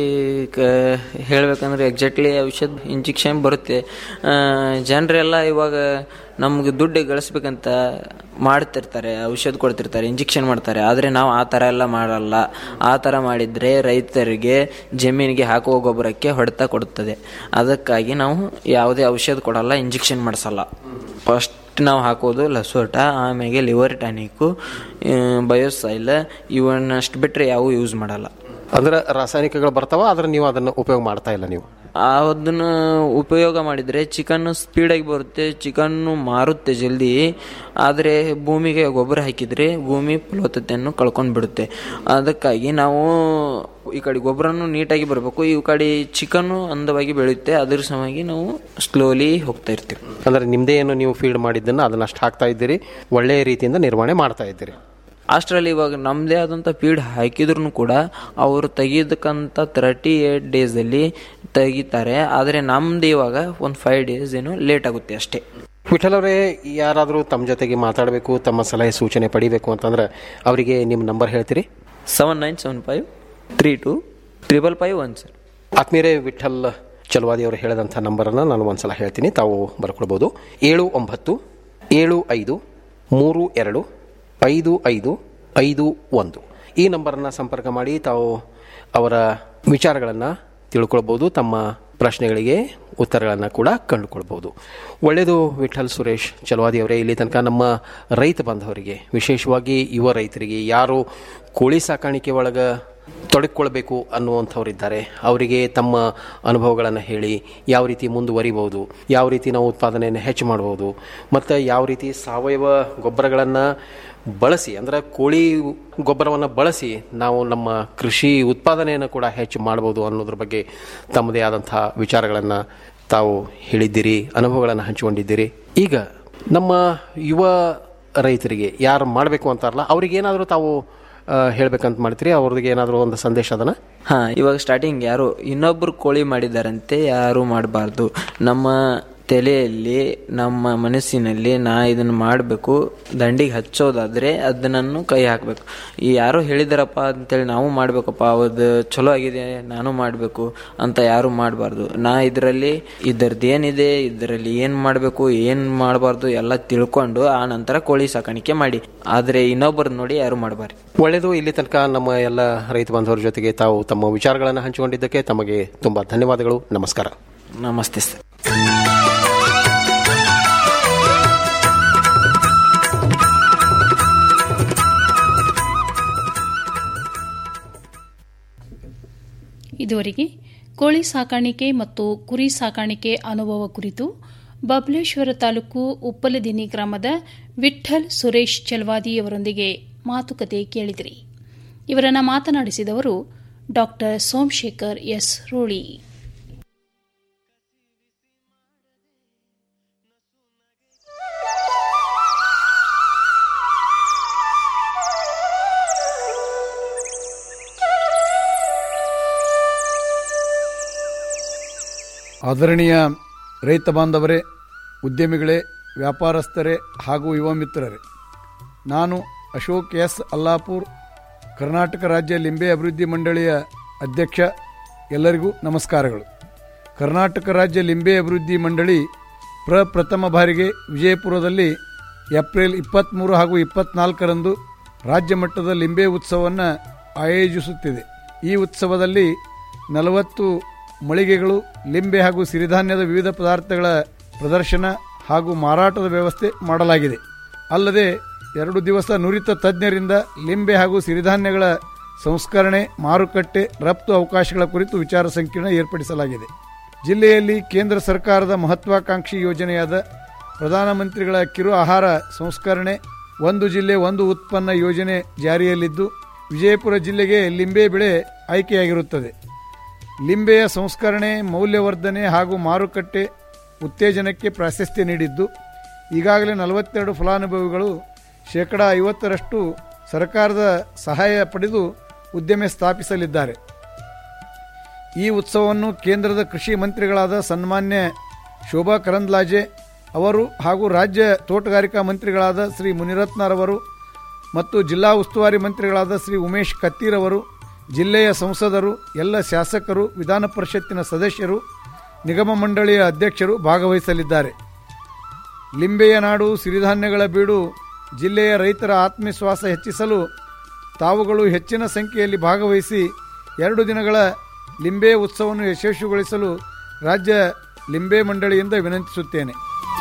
ಹೇಳಬೇಕಂದ್ರೆ ಎಕ್ಸಾಕ್ಟ್ಲಿ ಔಷಧ ಇಂಜೆಕ್ಷನ್ ಬರುತ್ತೆ ಜನರೆಲ್ಲ ಇವಾಗ ನಮ್ಗೆ ದುಡ್ಡು ಗಳಿಸ್ಬೇಕಂತ ಮಾಡ್ತಿರ್ತಾರೆ ಔಷಧ ಕೊಡ್ತಿರ್ತಾರೆ ಇಂಜೆಕ್ಷನ್ ಮಾಡ್ತಾರೆ ಆದರೆ ನಾವು ಆ ಥರ ಎಲ್ಲ ಮಾಡಲ್ಲ ಆ ಥರ ಮಾಡಿದರೆ ರೈತರಿಗೆ ಜಮೀನಿಗೆ ಹಾಕುವ ಗೊಬ್ಬರಕ್ಕೆ ಹೊಡೆತ ಕೊಡುತ್ತದೆ ಅದಕ್ಕಾಗಿ ನಾವು ಯಾವುದೇ ಔಷಧ ಕೊಡಲ್ಲ ಇಂಜೆಕ್ಷನ್ ಮಾಡಿಸಲ್ಲ ಫಸ್ಟ್ ನಾವು ಹಾಕೋದು ಲಸೋಟ ಆಮೇಲೆ ಲಿವರ್ ಟಾನಿಕ್ಕು ಬಯೋಸೈಲ್ ಇವನ್ನಷ್ಟು ಬಿಟ್ಟರೆ ಯಾವೂ ಯೂಸ್ ಮಾಡಲ್ಲ ಅಂದ್ರೆ ರಾಸಾಯನಿಕಗಳು ಬರ್ತಾವ ಆದ್ರೆ ನೀವು ಅದನ್ನು ಉಪಯೋಗ ಮಾಡ್ತಾ ಇಲ್ಲ ನೀವು ಅದನ್ನು ಉಪಯೋಗ ಮಾಡಿದರೆ ಚಿಕನ್ ಸ್ಪೀಡಾಗಿ ಬರುತ್ತೆ ಚಿಕನ್ನು ಮಾರುತ್ತೆ ಜಲ್ದಿ ಆದರೆ ಭೂಮಿಗೆ ಗೊಬ್ಬರ ಹಾಕಿದರೆ ಭೂಮಿ ಫಲವತ್ತತೆಯನ್ನು ಕಳ್ಕೊಂಡು ಬಿಡುತ್ತೆ ಅದಕ್ಕಾಗಿ ನಾವು ಈ ಕಡೆ ಗೊಬ್ಬರನು ನೀಟಾಗಿ ಬರಬೇಕು ಈ ಕಡೆ ಚಿಕನ್ನು ಅಂದವಾಗಿ ಬೆಳೆಯುತ್ತೆ ಅದ್ರ ಸಲುವಾಗಿ ನಾವು ಸ್ಲೋಲಿ ಹೋಗ್ತಾ ಇರ್ತೀವಿ ಅಂದ್ರೆ ನಿಮ್ದೇ ಏನು ನೀವು ಫೀಡ್ ಮಾಡಿದ್ದನ್ನು ಅದನ್ನ ಅಷ್ಟು ಹಾಕ್ತಾ ಇದ್ದೀರಿ ಒಳ್ಳೆಯ ರೀತಿಯಿಂದ ನಿರ್ವಹಣೆ ಮಾಡ್ತಾ ಇದ್ದೀರಿ ಅಷ್ಟರಲ್ಲಿ ಇವಾಗ ನಮ್ಮದೇ ಆದಂಥ ಫೀಡ್ ಹಾಕಿದ್ರು ಕೂಡ ಅವರು ತೆಗಿಯೋದಕ್ಕಂತ ತರ್ಟಿ ಏಟ್ ಡೇಸಲ್ಲಿ ತೆಗಿತಾರೆ ಆದರೆ ನಮ್ದು ಇವಾಗ ಒಂದು ಫೈವ್ ಡೇಸ್ ಏನು ಲೇಟ್ ಆಗುತ್ತೆ ಅಷ್ಟೇ ವಿಠಲ್ ಅವರೇ ಯಾರಾದರೂ ತಮ್ಮ ಜೊತೆಗೆ ಮಾತಾಡಬೇಕು ತಮ್ಮ ಸಲಹೆ ಸೂಚನೆ ಪಡಿಬೇಕು ಅಂತಂದ್ರೆ ಅವರಿಗೆ ನಿಮ್ಮ ನಂಬರ್ ಹೇಳ್ತೀರಿ seven nine seven five three two triple five one sir ಆತ್ಮೀಯರೇ ವಿಠಲ್ ಚಲವಾದಿ ಅವರು ಹೇಳಿದಂಥ ನಂಬರನ್ನು ನಾನು ಒಂದ್ಸಲ ಹೇಳ್ತೀನಿ ತಾವು ಬರ್ಕೊಳ್ಬೋದು ಏಳು ಒಂಬತ್ತು ಏಳು ಐದು ಮೂರು ಎರಡು ಐದು ಐದು ಐದು ಒಂದು ಈ ನಂಬರನ್ನು ಸಂಪರ್ಕ ಮಾಡಿ ತಾವು ಅವರ ವಿಚಾರಗಳನ್ನು ತಿಳ್ಕೊಳ್ಬೋದು ತಮ್ಮ ಪ್ರಶ್ನೆಗಳಿಗೆ ಉತ್ತರಗಳನ್ನು ಕೂಡ ಕಂಡುಕೊಳ್ಬೋದು ಒಳ್ಳೆಯದು ವಿಠಲ್ ಸುರೇಶ್ ಚಲವಾದಿ ಅವರೇ ಇಲ್ಲಿ ತನಕ ನಮ್ಮ ರೈತ ಬಾಂಧವರಿಗೆ ವಿಶೇಷವಾಗಿ ಯುವ ರೈತರಿಗೆ ಯಾರು ಕೋಳಿ ಸಾಕಾಣಿಕೆ ಒಳಗೆ ತೊಡಗಿಕೊಳ್ಬೇಕು ಅನ್ನುವಂಥವ್ರಿದ್ದಾರೆ ಅವರಿಗೆ ತಮ್ಮ ಅನುಭವಗಳನ್ನು ಹೇಳಿ ಯಾವ ರೀತಿ ಮುಂದುವರಿಬೋದು ಯಾವ ರೀತಿ ನಾವು ಉತ್ಪಾದನೆಯನ್ನು ಹೆಚ್ಚು ಮಾಡ್ಬೋದು ಮತ್ತು ಯಾವ ರೀತಿ ಸಾವಯವ ಗೊಬ್ಬರಗಳನ್ನು ಬಳಸಿ ಅಂದರೆ ಕೋಳಿ ಗೊಬ್ಬರವನ್ನು ಬಳಸಿ ನಾವು ನಮ್ಮ ಕೃಷಿ ಉತ್ಪಾದನೆಯನ್ನು ಕೂಡ ಹೆಚ್ಚು ಮಾಡ್ಬೋದು ಅನ್ನೋದ್ರ ಬಗ್ಗೆ ತಮ್ಮದೇ ಆದಂಥ ವಿಚಾರಗಳನ್ನು ತಾವು ಹೇಳಿದ್ದೀರಿ ಅನುಭವಗಳನ್ನು ಹಂಚಿಕೊಂಡಿದ್ದೀರಿ ಈಗ ನಮ್ಮ ಯುವ ರೈತರಿಗೆ ಯಾರು ಮಾಡಬೇಕು ಅಂತಾರಲ್ಲ ಅವ್ರಿಗೇನಾದರೂ ತಾವು ಆ, ಹೇಳ್ಬೇಕಂತ ಮಾಡ್ತೀರಿ ಅವ್ರಿಗೆ ಏನಾದರೂ ಒಂದು ಸಂದೇಶ ಅದನ್ನ ಹಾ ಇವಾಗ ಸ್ಟಾರ್ಟಿಂಗ್ ಯಾರು ಇನ್ನೊಬ್ರು ಕೋಳಿ ಮಾಡಿದಾರಂತೆ ಯಾರು ಮಾಡಬಾರ್ದು ನಮ್ಮ ತಲೆಯಲ್ಲಿ ನಮ್ಮ ಮನಸ್ಸಿನಲ್ಲಿ ನಾ ಇದನ್ನು ಮಾಡಬೇಕು ದಂಡಿಗೆ ಹಚ್ಚೋದಾದ್ರೆ ಅದನ್ನು ಕೈ ಹಾಕಬೇಕು ಈ ಯಾರೋ ಹೇಳಿದಾರಪ್ಪ ಅಂತೇಳಿ ನಾವು ಮಾಡಬೇಕಪ್ಪ ಅದು ಚಲೋ ಆಗಿದೆ ನಾನು ಮಾಡಬೇಕು ಅಂತ ಯಾರು ಮಾಡಬಾರ್ದು ನಾ ಇದರಲ್ಲಿ ಇದರದ್ದು ಏನಿದೆ ಇದರಲ್ಲಿ ಏನು ಮಾಡಬೇಕು ಏನು ಮಾಡಬಾರ್ದು ಎಲ್ಲ ತಿಳ್ಕೊಂಡು ಆ ನಂತರ ಕೋಳಿ ಸಾಕಾಣಿಕೆ ಮಾಡಿ ಆದರೆ ಇನ್ನೊಬ್ಬರು ನೋಡಿ ಯಾರು ಮಾಡಬಾರ್ದು ಒಳ್ಳೆಯದು ಇಲ್ಲಿ ತನಕ ನಮ್ಮ ಎಲ್ಲ ರೈತ ಬಾಂಧವರ ಜೊತೆಗೆ ತಾವು ತಮ್ಮ ವಿಚಾರಗಳನ್ನು ಹಂಚಿಕೊಂಡಿದ್ದಕ್ಕೆ ತಮಗೆ ತುಂಬ ಧನ್ಯವಾದಗಳು ನಮಸ್ಕಾರ ನಮಸ್ತೆ ಸರ್ ಇದುವರೆಗೆ ಕೋಳಿ ಸಾಕಾಣಿಕೆ ಮತ್ತು ಕುರಿ ಸಾಕಾಣಿಕೆ ಅನುಭವ ಕುರಿತು ಬಬಲೇಶ್ವರ ತಾಲೂಕು ಉಪ್ಪಲದಿನಿ ಗ್ರಾಮದ ವಿಠ್ಠಲ್ ಸುರೇಶ್ ಚಲ್ವಾದಿಯವರೊಂದಿಗೆ ಮಾತುಕತೆ ಕೇಳಿದಿರಿ ಇವರನ್ನ ಮಾತನಾಡಿಸಿದವರು ಡಾ ಸೋಮಶೇಖರ್ ಎಸ್ ರೂಳಿ ಆದರಣೀಯ ರೈತ ಬಾಂಧವರೇ ಉದ್ಯಮಿಗಳೇ ವ್ಯಾಪಾರಸ್ಥರೇ ಹಾಗೂ ಯುವ ಮಿತ್ರರೇ ನಾನು ಅಶೋಕ್ ಎಸ್ ಅಲ್ಲಾಪುರ್ ಕರ್ನಾಟಕ ರಾಜ್ಯ ಲಿಂಬೆ ಅಭಿವೃದ್ಧಿ ಮಂಡಳಿಯ ಅಧ್ಯಕ್ಷ ಎಲ್ಲರಿಗೂ ನಮಸ್ಕಾರಗಳು ಕರ್ನಾಟಕ ರಾಜ್ಯ ಲಿಂಬೆ ಅಭಿವೃದ್ಧಿ ಮಂಡಳಿ ಪ್ರಪ್ರಥಮ ಬಾರಿಗೆ ವಿಜಯಪುರದಲ್ಲಿ ಏಪ್ರಿಲ್ ಇಪ್ಪತ್ತ್ಮೂರು ಹಾಗೂ ಇಪ್ಪತ್ನಾಲ್ಕರಂದು ರಾಜ್ಯ ಮಟ್ಟದ ಲಿಂಬೆ ಉತ್ಸವವನ್ನು ಆಯೋಜಿಸುತ್ತಿದೆ ಈ ಉತ್ಸವದಲ್ಲಿ ನಲವತ್ತು ಮಳಿಗೆಗಳು ಲಿಂಬೆ ಹಾಗೂ ಸಿರಿಧಾನ್ಯದ ವಿವಿಧ ಪದಾರ್ಥಗಳ ಪ್ರದರ್ಶನ ಹಾಗೂ ಮಾರಾಟದ ವ್ಯವಸ್ಥೆ ಮಾಡಲಾಗಿದೆ ಅಲ್ಲದೆ ಎರಡು ದಿವಸ ನುರಿತ ತಜ್ಞರಿಂದ ಲಿಂಬೆ ಹಾಗೂ ಸಿರಿಧಾನ್ಯಗಳ ಸಂಸ್ಕರಣೆ ಮಾರುಕಟ್ಟೆ ರಫ್ತು ಅವಕಾಶಗಳ ಕುರಿತು ವಿಚಾರ ಸಂಕಿರಣ ಏರ್ಪಡಿಸಲಾಗಿದೆ ಜಿಲ್ಲೆಯಲ್ಲಿ ಕೇಂದ್ರ ಸರ್ಕಾರದ ಮಹತ್ವಾಕಾಂಕ್ಷಿ ಯೋಜನೆಯಾದ ಪ್ರಧಾನಮಂತ್ರಿಗಳ ಕಿರು ಆಹಾರ ಸಂಸ್ಕರಣೆ ಒಂದು ಜಿಲ್ಲೆ ಒಂದು ಉತ್ಪನ್ನ ಯೋಜನೆ ಜಾರಿಯಲ್ಲಿದ್ದು ವಿಜಯಪುರ ಜಿಲ್ಲೆಗೆ ಲಿಂಬೆ ಬೆಳೆ ಆಯ್ಕೆಯಾಗಿರುತ್ತದೆ ಲಿಂಬೆಯ ಸಂಸ್ಕರಣೆ ಮೌಲ್ಯವರ್ಧನೆ ಹಾಗೂ ಮಾರುಕಟ್ಟೆ ಉತ್ತೇಜನಕ್ಕೆ ಪ್ರಾಶಸ್ತ್ಯ ನೀಡಿದ್ದು ಈಗಾಗಲೇ ನಲವತ್ತೆರಡು ಫಲಾನುಭವಿಗಳು ಶೇಕಡ ಐವತ್ತರಷ್ಟು ಸರ್ಕಾರದ ಸಹಾಯ ಪಡೆದು ಉದ್ಯಮ ಸ್ಥಾಪಿಸಲಿದ್ದಾರೆ ಈ ಉತ್ಸವವನ್ನು ಕೇಂದ್ರದ ಕೃಷಿ ಮಂತ್ರಿಗಳಾದ ಸನ್ಮಾನ್ಯ ಶೋಭಾ ಕರಂದ್ಲಾಜೆ ಅವರು ಹಾಗೂ ರಾಜ್ಯ ತೋಟಗಾರಿಕಾ ಮಂತ್ರಿಗಳಾದ ಶ್ರೀ ಮುನಿರತ್ನರವರು ಮತ್ತು ಜಿಲ್ಲಾ ಉಸ್ತುವಾರಿ ಮಂತ್ರಿಗಳಾದ ಶ್ರೀ ಉಮೇಶ್ ಕತ್ತೀರವರು ಜಿಲ್ಲೆಯ ಸಂಸದರು ಎಲ್ಲ ಶಾಸಕರು ವಿಧಾನ ಪರಿಷತ್ತಿನ ಸದಸ್ಯರು ನಿಗಮ ಮಂಡಳಿಯ ಅಧ್ಯಕ್ಷರು ಭಾಗವಹಿಸಲಿದ್ದಾರೆ ಲಿಂಬೆಯ ನಾಡು ಸಿರಿಧಾನ್ಯಗಳ ಬೀಡು ಜಿಲ್ಲೆಯ ರೈತರ ಆತ್ಮವಿಶ್ವಾಸ ಹೆಚ್ಚಿಸಲು ತಾವುಗಳು ಹೆಚ್ಚಿನ ಸಂಖ್ಯೆಯಲ್ಲಿ ಭಾಗವಹಿಸಿ ಎರಡು ದಿನಗಳ ಲಿಂಬೆ ಉತ್ಸವವನ್ನು ಯಶಸ್ವಿಗೊಳಿಸಲು ರಾಜ್ಯ ಲಿಂಬೆ ಮಂಡಳಿಯಿಂದ ವಿನಂತಿಸುತ್ತೇನೆ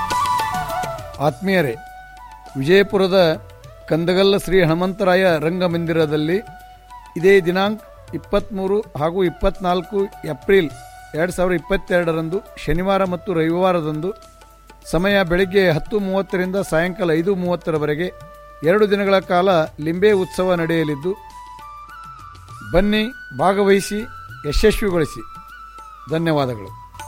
ಆತ್ಮೀಯರೇ ವಿಜಯಪುರದ ಕಂದಗಲ್ಲ ಶ್ರೀ ಹನುಮಂತರಾಯ ರಂಗಮಂದಿರದಲ್ಲಿ ಇದೇ ದಿನಾಂಕ ಇಪ್ಪತ್ತ್ಮೂರು ಹಾಗೂ ಇಪ್ಪತ್ನಾಲ್ಕು ಏಪ್ರಿಲ್ ಎರಡು ಸಾವಿರದ ಇಪ್ಪತ್ತೆರಡರಂದು ಶನಿವಾರ ಮತ್ತು ರವಿವಾರದಂದು ಸಮಯ ಬೆಳಗ್ಗೆ ಹತ್ತು ಮೂವತ್ತರಿಂದ ಸಾಯಂಕಾಲ ಐದು ಮೂವತ್ತರವರೆಗೆ ಎರಡು ದಿನಗಳ ಕಾಲ ಲಿಂಬೆ ಉತ್ಸವ ನಡೆಯಲಿದ್ದು ಬನ್ನಿ ಭಾಗವಹಿಸಿ ಯಶಸ್ವಿಗೊಳಿಸಿ ಧನ್ಯವಾದಗಳು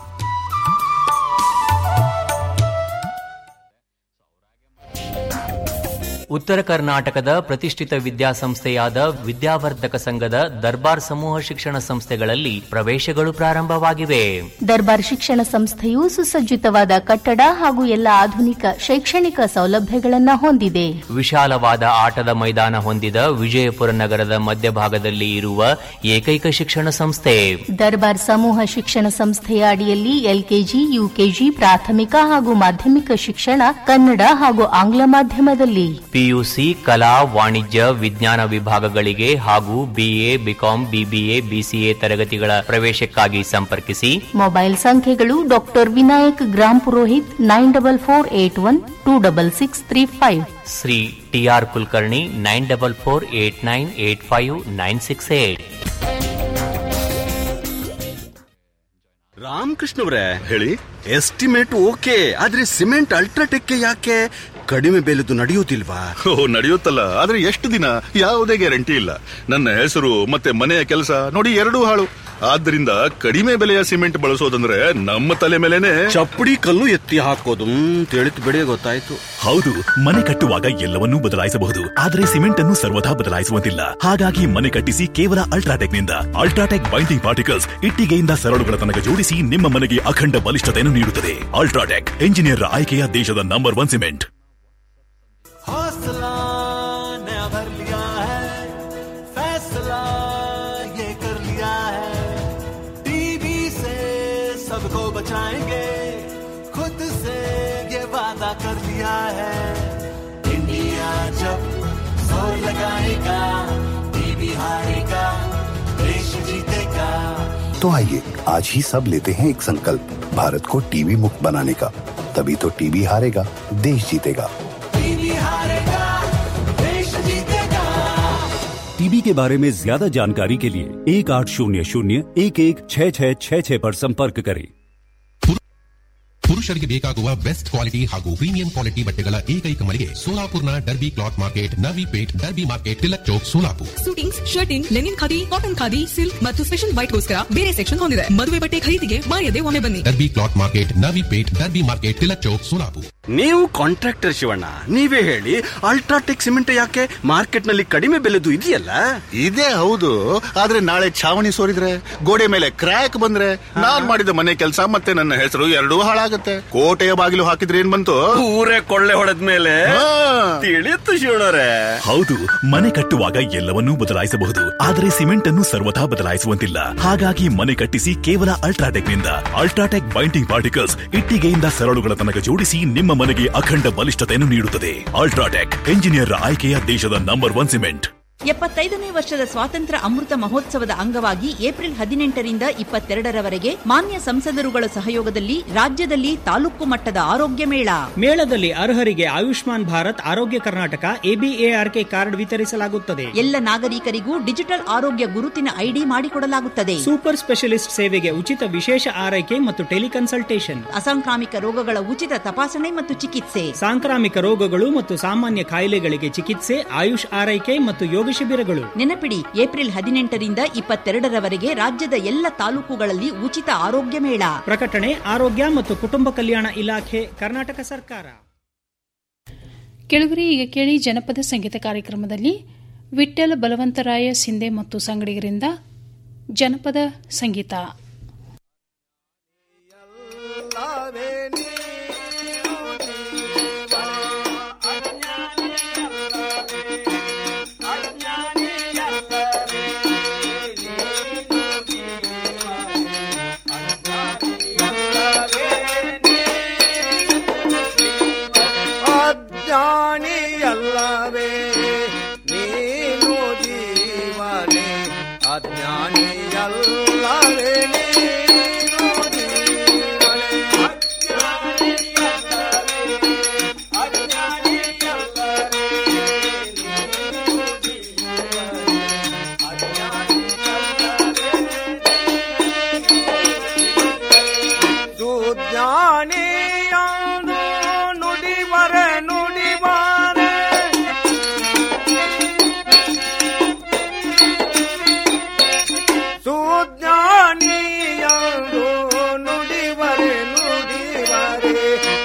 ಉತ್ತರ ಕರ್ನಾಟಕದ ಪ್ರತಿಷ್ಠಿತ ವಿದ್ಯಾಸಂಸ್ಥೆಯಾದ ವಿದ್ಯಾವರ್ಧಕ ಸಂಘದ ದರ್ಬಾರ್ ಸಮೂಹ ಶಿಕ್ಷಣ ಸಂಸ್ಥೆಗಳಲ್ಲಿ ಪ್ರವೇಶಗಳು ಪ್ರಾರಂಭವಾಗಿವೆ ದರ್ಬಾರ್ ಶಿಕ್ಷಣ ಸಂಸ್ಥೆಯು ಸುಸಜ್ಜಿತವಾದ ಕಟ್ಟಡ ಹಾಗೂ ಎಲ್ಲ ಆಧುನಿಕ ಶೈಕ್ಷಣಿಕ ಸೌಲಭ್ಯಗಳನ್ನ ಹೊಂದಿದೆ ವಿಶಾಲವಾದ ಆಟದ ಮೈದಾನ ಹೊಂದಿದ ವಿಜಯಪುರ ನಗರದ ಮಧ್ಯಭಾಗದಲ್ಲಿ ಇರುವ ಏಕೈಕ ಶಿಕ್ಷಣ ಸಂಸ್ಥೆ ದರ್ಬಾರ್ ಸಮೂಹ ಶಿಕ್ಷಣ ಸಂಸ್ಥೆಯ ಅಡಿಯಲ್ಲಿ ಎಲ್ಕೆಜಿ ಯುಕೆಜಿ ಪ್ರಾಥಮಿಕ ಹಾಗೂ ಮಾಧ್ಯಮಿಕ ಶಿಕ್ಷಣ ಕನ್ನಡ ಹಾಗೂ ಆಂಗ್ಲ ಮಾಧ್ಯಮದಲ್ಲಿ ಪಿ ಪಿಯುಸಿ ಕಲಾ ವಾಣಿಜ್ಯ ವಿಜ್ಞಾನ ವಿಭಾಗಗಳಿಗೆ ಹಾಗೂ ಬಿಎ ಬಿಕಾಂ ಬಿಬಿಎ ಬಿಸಿಎ ತರಗತಿಗಳ ಪ್ರವೇಶಕ್ಕಾಗಿ ಸಂಪರ್ಕಿಸಿ ಮೊಬೈಲ್ ಸಂಖ್ಯೆಗಳು doctor Vinayak Grampurohit nine double four eight one two double six three five Shri T R Kulkarni nine double four eight nine eight five nine six eight ರಾಮಕೃಷ್ಣವ್ರೆ ಹೇಳಿ ಎಸ್ಟಿಮೇಟ್ ಓಕೆ ಆದ್ರೆ ಸಿಮೆಂಟ್ ಅಲ್ಟ್ರಾಟೆಕ್ ಯಾಕೆ ಕಡಿಮೆ ಬೆಲೆದು ನಡೆಯೋದಿಲ್ವಾ ಓ ನಡೆಯುತ್ತಲ್ಲ ಆದ್ರೆ ಎಷ್ಟು ದಿನ ಯಾವುದೇ ಗ್ಯಾರಂಟಿ ಇಲ್ಲ ನನ್ನ ಹೆಸರು ಮತ್ತೆ ಮನೆಯ ಕೆಲಸ ನೋಡಿ ಎರಡೂ ಹಾಳು ಆದ್ದರಿಂದ ಕಡಿಮೆ ಬೆಲೆಯ ಸಿಮೆಂಟ್ ಬಳಸೋದಂದ್ರೆ ನಮ್ಮ ತಲೆ ಮೇಲೆನೆ ಚಪ್ಪಡಿ ಕಲ್ಲು ಎತ್ತಿ ಹಾಕೋದು ತಿಳಿತು ಬಿಡಿ ಗೊತ್ತಾಯ್ತು ಹೌದು ಮನೆ ಕಟ್ಟುವಾಗ ಎಲ್ಲವನ್ನೂ ಬದಲಾಯಿಸಬಹುದು ಆದರೆ ಸಿಮೆಂಟ್ ಅನ್ನು ಸರ್ವದಾ ಬದಲಾಯಿಸುವಂತಿಲ್ಲ ಹಾಗಾಗಿ ಮನೆ ಕಟ್ಟಿಸಿ ಕೇವಲ ಅಲ್ಟ್ರಾಟೆಕ್ ನಿಂದ ಅಲ್ಟ್ರಾಟೆಕ್ ಬೈಂಡಿಂಗ್ ಪಾರ್ಟಿಕಲ್ಸ್ ಇಟ್ಟಿಗೆಯಿಂದ ಸರಳುಗಳ ತನಕ ಜೋಡಿಸಿ ನಿಮ್ಮ ಮನೆಗೆ ಅಖಂಡ ಬಲಿಷ್ಠತೆಯನ್ನು ನೀಡುತ್ತದೆ ಅಲ್ಟ್ರಾಟೆಕ್ ಎಂಜಿನಿಯರ್ ಆಯ್ಕೆಯ ದೇಶದ ನಂಬರ್ ಒನ್ ಸಿಮೆಂಟ್ हौसला नया भर लिया है फैसला ये कर लिया है टीबी से सबको बचाएंगे खुद से ये वादा कर लिया है इंडिया जब जोर लगाएगा टीबी हारेगा देश जीतेगा तो आइए आज ही सब लेते हैं एक संकल्प भारत को टीबी मुक्त बनाने का तभी तो टीबी हारेगा देश जीतेगा टीबी हारेगा देश जीतेगा टीबी के बारे में ज्यादा जानकारी के लिए एक आठ शून्य शून्य एक एक छः छः छः छः पर संपर्क करें ಪುರುಷರಿಗೆ ಬೇಕಾಗುವ ಬೆಸ್ಟ್ ಕ್ವಾಲಿಟಿ ಹಾಗೂ ಪ್ರೀಮಿಯಂ ಕ್ವಾಲಿಟಿ ಬಟ್ಟೆಗಳ ಏಕೈಕ ಮಳಿಗೆ ಸೋಲಾಪುರ್ನ Derby cloth market Navi Peth Derby market Tilak Chowk Solapur suitings shirting linen khadi cotton khadi silk ಮತ್ತು ಸ್ಪೆಷಲ್ ವೈಟ್ಗೋಸ್ಕರ ಬೇರೆ ಸೆಕ್ಷನ್ ಹೊಂದಿದೆ ಮದುವೆ ಬಟ್ಟೆ ಖರೀದಿಗೆ ಮಾಯದೆ ಒಮ್ಮೆ ಬನ್ನಿ Derby cloth market Navi Peth Derby market Tilak Chowk Solapur ನೀವು ಕಾಂಟ್ರಾಕ್ಟರ್ ಶಿವಣ್ಣ ನೀವೇ ಹೇಳಿ ಅಲ್ಟ್ರಾಟೆಕ್ ಸಿಮೆಂಟ್ ಯಾಕೆ ಮಾರ್ಕೆಟ್ ನಲ್ಲಿ ಕಡಿಮೆ ಬೆಲೆದು ಇದೆಯಲ್ಲ ಇದೇ ಹೌದು ಆದ್ರೆ ನಾಳೆ ಛಾವಣಿ ಸೋರಿದ್ರೆ ಗೋಡೆ ಮೇಲೆ ಕ್ರ್ಯಾಕ್ ಬಂದ್ರೆ ನಾನ್ ಮಾಡಿದ ಮನೆ ಕೆಲಸ ಮತ್ತೆ ನನ್ನ ಹೆಸರು ಎರಡೂ ಹಾಳಾಗತ್ತೆ ಕೋಟೆಯ ಬಾಗಿಲು ಹಾಕಿದ್ರೆ ಏನ್ ಬಂತು ಊರೇ ಕೊಳ್ಳೆ ಹೊಡೆದ ಮೇಲೆ ತಿಳಿಯುತ್ತು ಶಿವಣ್ಣರೇ ಹೌದು ಮನೆ ಕಟ್ಟುವಾಗ ಎಲ್ಲವನ್ನೂ ಬದಲಾಯಿಸಬಹುದು ಆದರೆ ಸಿಮೆಂಟ್ ಅನ್ನು ಸರ್ವದಾ ಬದಲಾಯಿಸುವಂತಿಲ್ಲ ಹಾಗಾಗಿ ಮನೆ ಕಟ್ಟಿಸಿ ಕೇವಲ ಅಲ್ಟ್ರಾಟೆಕ್ ನಿಂದ ಅಲ್ಟ್ರಾಟೆಕ್ ಬೈಂಡಿಂಗ್ ಪಾರ್ಟಿಕಲ್ಸ್ ಇಟ್ಟಿಗೆಯಿಂದ ಸರಳುಗಳ ತನಕ ಜೋಡಿಸಿ ನಿಮ್ಮ ಮನೆಗೆ ಅಖಂಡ ಬಲಿಷ್ಠತೆಯನ್ನು ನೀಡುತ್ತದೆ ಅಲ್ಟ್ರಾಟೆಕ್ ಎಂಜಿನಿಯರ್ ಆಯ್ಕೆಯ ದೇಶದ ನಂಬರ್ ಒನ್ ಸಿಮೆಂಟ್ ಎಪ್ಪತ್ತೈದನೇ ವರ್ಷದ ಸ್ವಾತಂತ್ರ್ಯ ಅಮೃತ ಮಹೋತ್ಸವದ ಅಂಗವಾಗಿ ಏಪ್ರಿಲ್ ಹದಿನೆಂಟರಿಂದ ಇಪ್ಪತ್ತೆರಡರವರೆಗೆ ಮಾನ್ಯ ಸಂಸದರುಗಳ ಸಹಯೋಗದಲ್ಲಿ ರಾಜ್ಯದಲ್ಲಿ ತಾಲೂಕು ಮಟ್ಟದ ಆರೋಗ್ಯ ಮೇಳ ಮೇಳದಲ್ಲಿ ಅರ್ಹರಿಗೆ ಆಯುಷ್ಮಾನ್ ಭಾರತ್ ಆರೋಗ್ಯ ಕರ್ನಾಟಕ ಎಬಿಎಆರ್ಕೆ ಕಾರ್ಡ್ ವಿತರಿಸಲಾಗುತ್ತದೆ ಎಲ್ಲ ನಾಗರಿಕರಿಗೂ ಡಿಜಿಟಲ್ ಆರೋಗ್ಯ ಗುರುತಿನ ಐಡಿ ಮಾಡಿಕೊಡಲಾಗುತ್ತದೆ ಸೂಪರ್ ಸ್ಪೆಷಲಿಸ್ಟ್ ಸೇವೆಗೆ ಉಚಿತ ವಿಶೇಷ ಆರೈಕೆ ಮತ್ತು ಟೆಲಿಕನ್ಸಲ್ಟೇಷನ್ ಅಸಾಂಕ್ರಾಮಿಕ ರೋಗಗಳ ಉಚಿತ ತಪಾಸಣೆ ಮತ್ತು ಚಿಕಿತ್ಸೆ ಸಾಂಕ್ರಾಮಿಕ ರೋಗಗಳು ಮತ್ತು ಸಾಮಾನ್ಯ ಕಾಯಿಲೆಗಳಿಗೆ ಚಿಕಿತ್ಸೆ ಆಯುಷ್ ಆರೈಕೆ ಮತ್ತು ಯೋಗ ಶಿಬಿರಗಳು ನೆನಪಿಡಿ ಏಪ್ರಿಲ್ ಹದಿನೆಂಟರಿಂದ ಇಪ್ಪತ್ತೆರಡರವರೆಗೆ ರಾಜ್ಯದ ಎಲ್ಲ ತಾಲೂಕುಗಳಲ್ಲಿ ಉಚಿತ ಆರೋಗ್ಯ ಮೇಳ ಪ್ರಕಟಣೆ ಆರೋಗ್ಯ ಮತ್ತು ಕುಟುಂಬ ಕಲ್ಯಾಣ ಇಲಾಖೆ ಕರ್ನಾಟಕ ಸರ್ಕಾರ ಕೆಳಗರೆ ಈಗ ಕೇಳಿ ಜನಪದ ಸಂಗೀತ ಕಾರ್ಯಕ್ರಮದಲ್ಲಿ ವಿಠ್ಠಲ ಬಲವಂತರಾಯ ಸಿಂಧೆ ಮತ್ತು ಸಂಗಡಿಗರಿಂದ ಜನಪದ ಸಂಗೀತ ಅಜ್ಞಾನಿಯಲ್ಲವೇ ನೀನು ಜೀವನೇ ಅಜ್ಞಾನಿಯಲ್ಲವೇ ನೀನು ಜೀವನೇ ಸುಜ್ಞಾನಿಯಾನು ನುಡಿವರೆ ನುಡಿವಾರೆ ಸುಜ್ಞಾನಿಯಾನು ನುಡಿವರೆ ನುಡಿವರೆ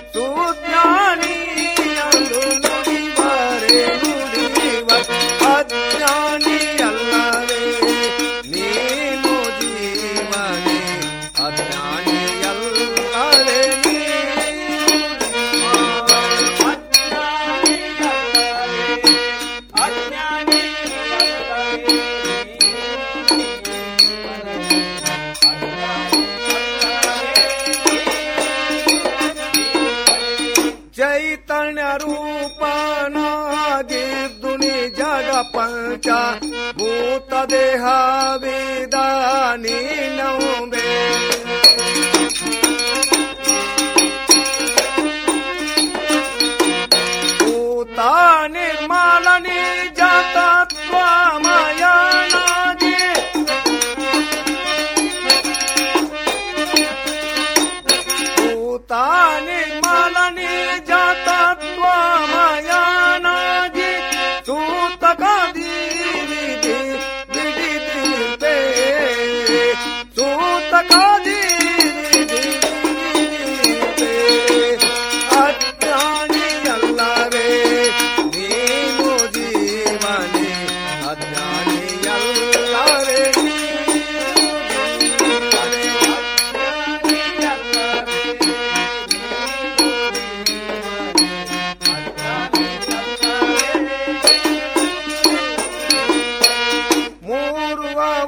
ಸುಜ್ಞಾನಿಯಾನು ನುಡಿವರೆ ನುಡಿವರೆ ಅಜ್ಞಾನಿಯಲ್ಲವೇ ನೀನು ಜೀವನೇ ಅಜ್ಞಾನಿಯಲ್ಲವೇ ಚೈತನ್ಯ ರೂಪನಾಗಿ ಪಂಚ ಭೂತ ದೇಹ ವೇದ ನೀನಂಬೆ ಭೂತ ನಿರ್ಮಲ ನಿಜ ತತ್ವಮಯನಾಗಿ ಭೂತ ನಿರ್ಮಲ ನಿಜ ತತ್ವಮಯನಾಗಿ ಸೂತಕ ದೀರಿದಿ ಬಿಡಿದಿರ್ಬೆ ಸೂತಕ ದೀರಿದಿ ಬಿಡಿದಿರ್ಬೆ ಅಜ್ಞಾನಿಯಲ್ಲವೇ ನೀನು ಜೀವನೇ ಅಜ್ಞಾನಿಯಲ್ಲವೇ ಮೂರು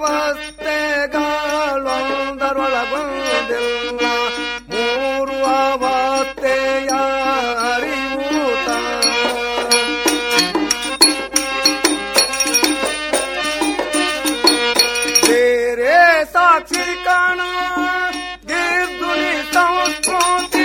ಅವಸ್ಥೆಗಳೊಂದರೊಳಗೊಂದಿಲ್ಲ ಮೂರು ಅವಸ್ಥೆಯ ಅರಿವುತ ಬೇರೆ ಸಾಕ್ಷಿ ಕಾಣ ಗಿರ್ದುನಿ ಸಂಸ್ಕೃತಿ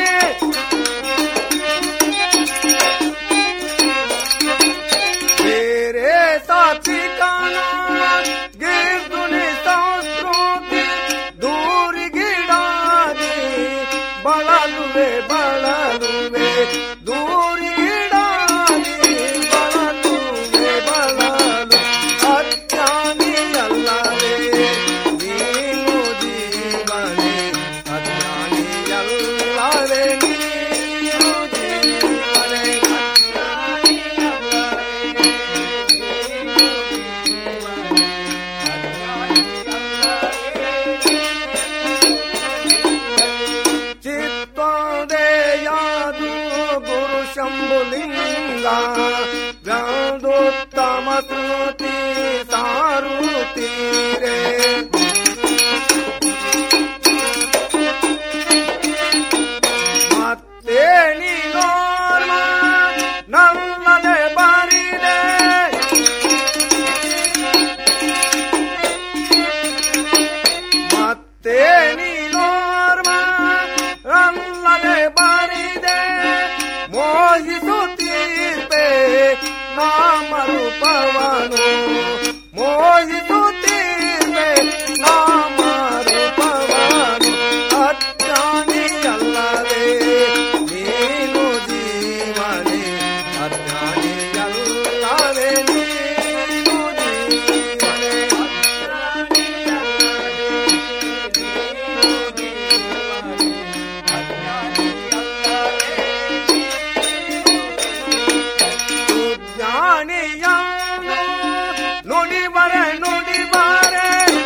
ಬೇರೆ ಸಾಕ್ಷಿ ಕಾಣ ಗಿರ್ದುನಿ ಸಂಸ್ಕೃತಿ ದೂರಿಗಿಡಾದಿ ಬಳಲುವೆ ಬಳಲುವೆ ದೂರಿಗಿಡಾದಿ ಬಳಲುವೆ ಬಳಲು ಅಜ್ಞಾನಿಯಲ್ಲವೇ ನೀನು ಜೀವನೇ ಅಜ್ಞಾನಿಯಲ್ಲವೇ ನೀನು ಜೀವನೇ ಚಿತ್ತೋದಯಾದು ಗುರು ಶಂಭುಲಿಂಗ ವ್ಯಾಂದೋತ್ತಮ ಶ್ರುತಿ ಸಾರುತ್ತೀರೆ ಮತ್ತೆ ನೀನೋರ್ಮ ನಲ್ಲದೆ ಬರಿದೆ ಮತ್ತೆ ನೀನೋರ್ಮ ನಲ್ಲದೆ ಬರಿದೆ ಮೋಹಿಸುತ್ತೀರ್ಪೆ ನಾಮರೂಪವನು ಮೋಹಿಸುತ್ತೀರ್ಪೆ ನಾಮರೂಪವನು ಅಜ್ಞಾನಿಯಲ್ಲವೇ ನೀನು ಜೀವನೇ ಅಜ್ಞಾನಿಯಲ್ಲವೇ ನೀನು ಜೀವನೇ ಜ್ಞಾನಿಯಾನು ನುಡಿಬರೆ ನುಡಿಬರೆ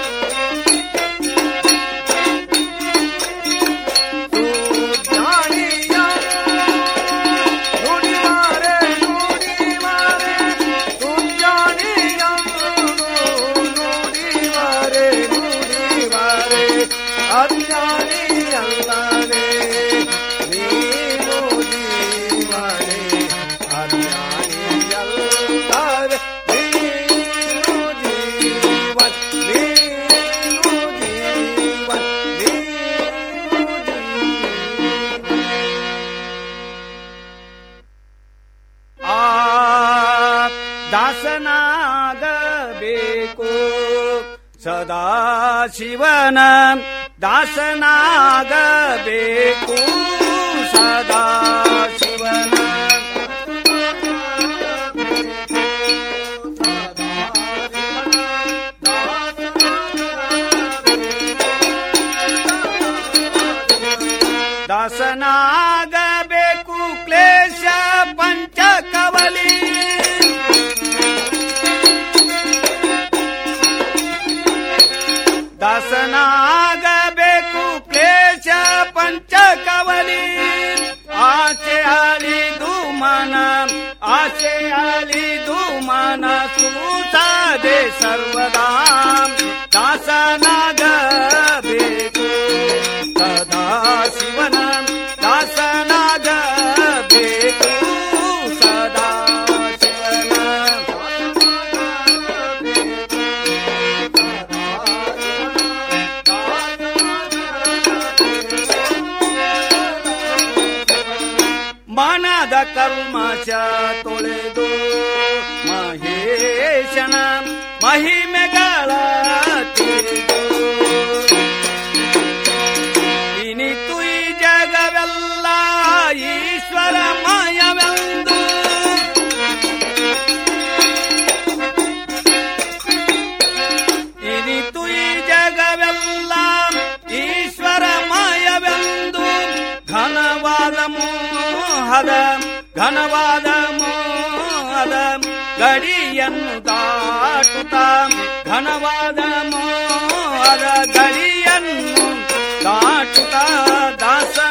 ನುಡಿಬರೆ ನುಡಿಬರೆ ನುಡಿಬರೆ ನುಡಿಬರೆ ಅಜ್ಞಾನಿಯಲ್ಲವೇ ನೀನು ಜೀವನೇ ಅಜ್ಞಾನಿಯಲ್ಲವೇ ನೀನು ಜೀವನ್ ನೀನು ಜೀವನ್ ನೀನು ಆ ದಾಸನಾಗಬೇಕು ಸದಾ ಶಿವನ ದಾಸನಾಗಬೇಕು ಸದಾ ಶಿವನ ದಾಸನಾಗಬೇಕು ಕ್ಲೇಶ ಪಂಚ ಕವಲಿ ದಾಸನಾಗಬೇಕು ಕ್ಲೇಶ ಪಂಚ ಕವಲಿ ಆಸೆ ಅಲಿದು ಮನ ಆಸೆ ಅಲಿದು ಮನ ಸೂಸದೆ ಸರ್ವದಾ ದಾಸನಾಗಬೇಕು ಸದಾ ಶಿವನ ದಾಸನಾಗಬೇಕು ಸದಾ ಶಿವನ ಕಲ್ಮಶ ತೊಳೆದು ಮಹೇಶನ ಮಹಿಮೆಗಳ ತಿಳಿದು ಇನಿತು ಈ ಜಗವೆಲ್ಲ ಈಶ್ವರ ಮಯವೆಂದು ಇನಿತು ಈ ಜಗವೆಲ್ಲ ಈಶ್ವರ ಮಯವೆಂದು ಘನವಾದ ಮೋಹದ ಘನವಾದ ಮೋಹದ ಗಡಿಯನ್ನು ದಾಟುತ್ತ ಘನವಾದ ಮೋಹದ ಗಡಿಯನ್ನು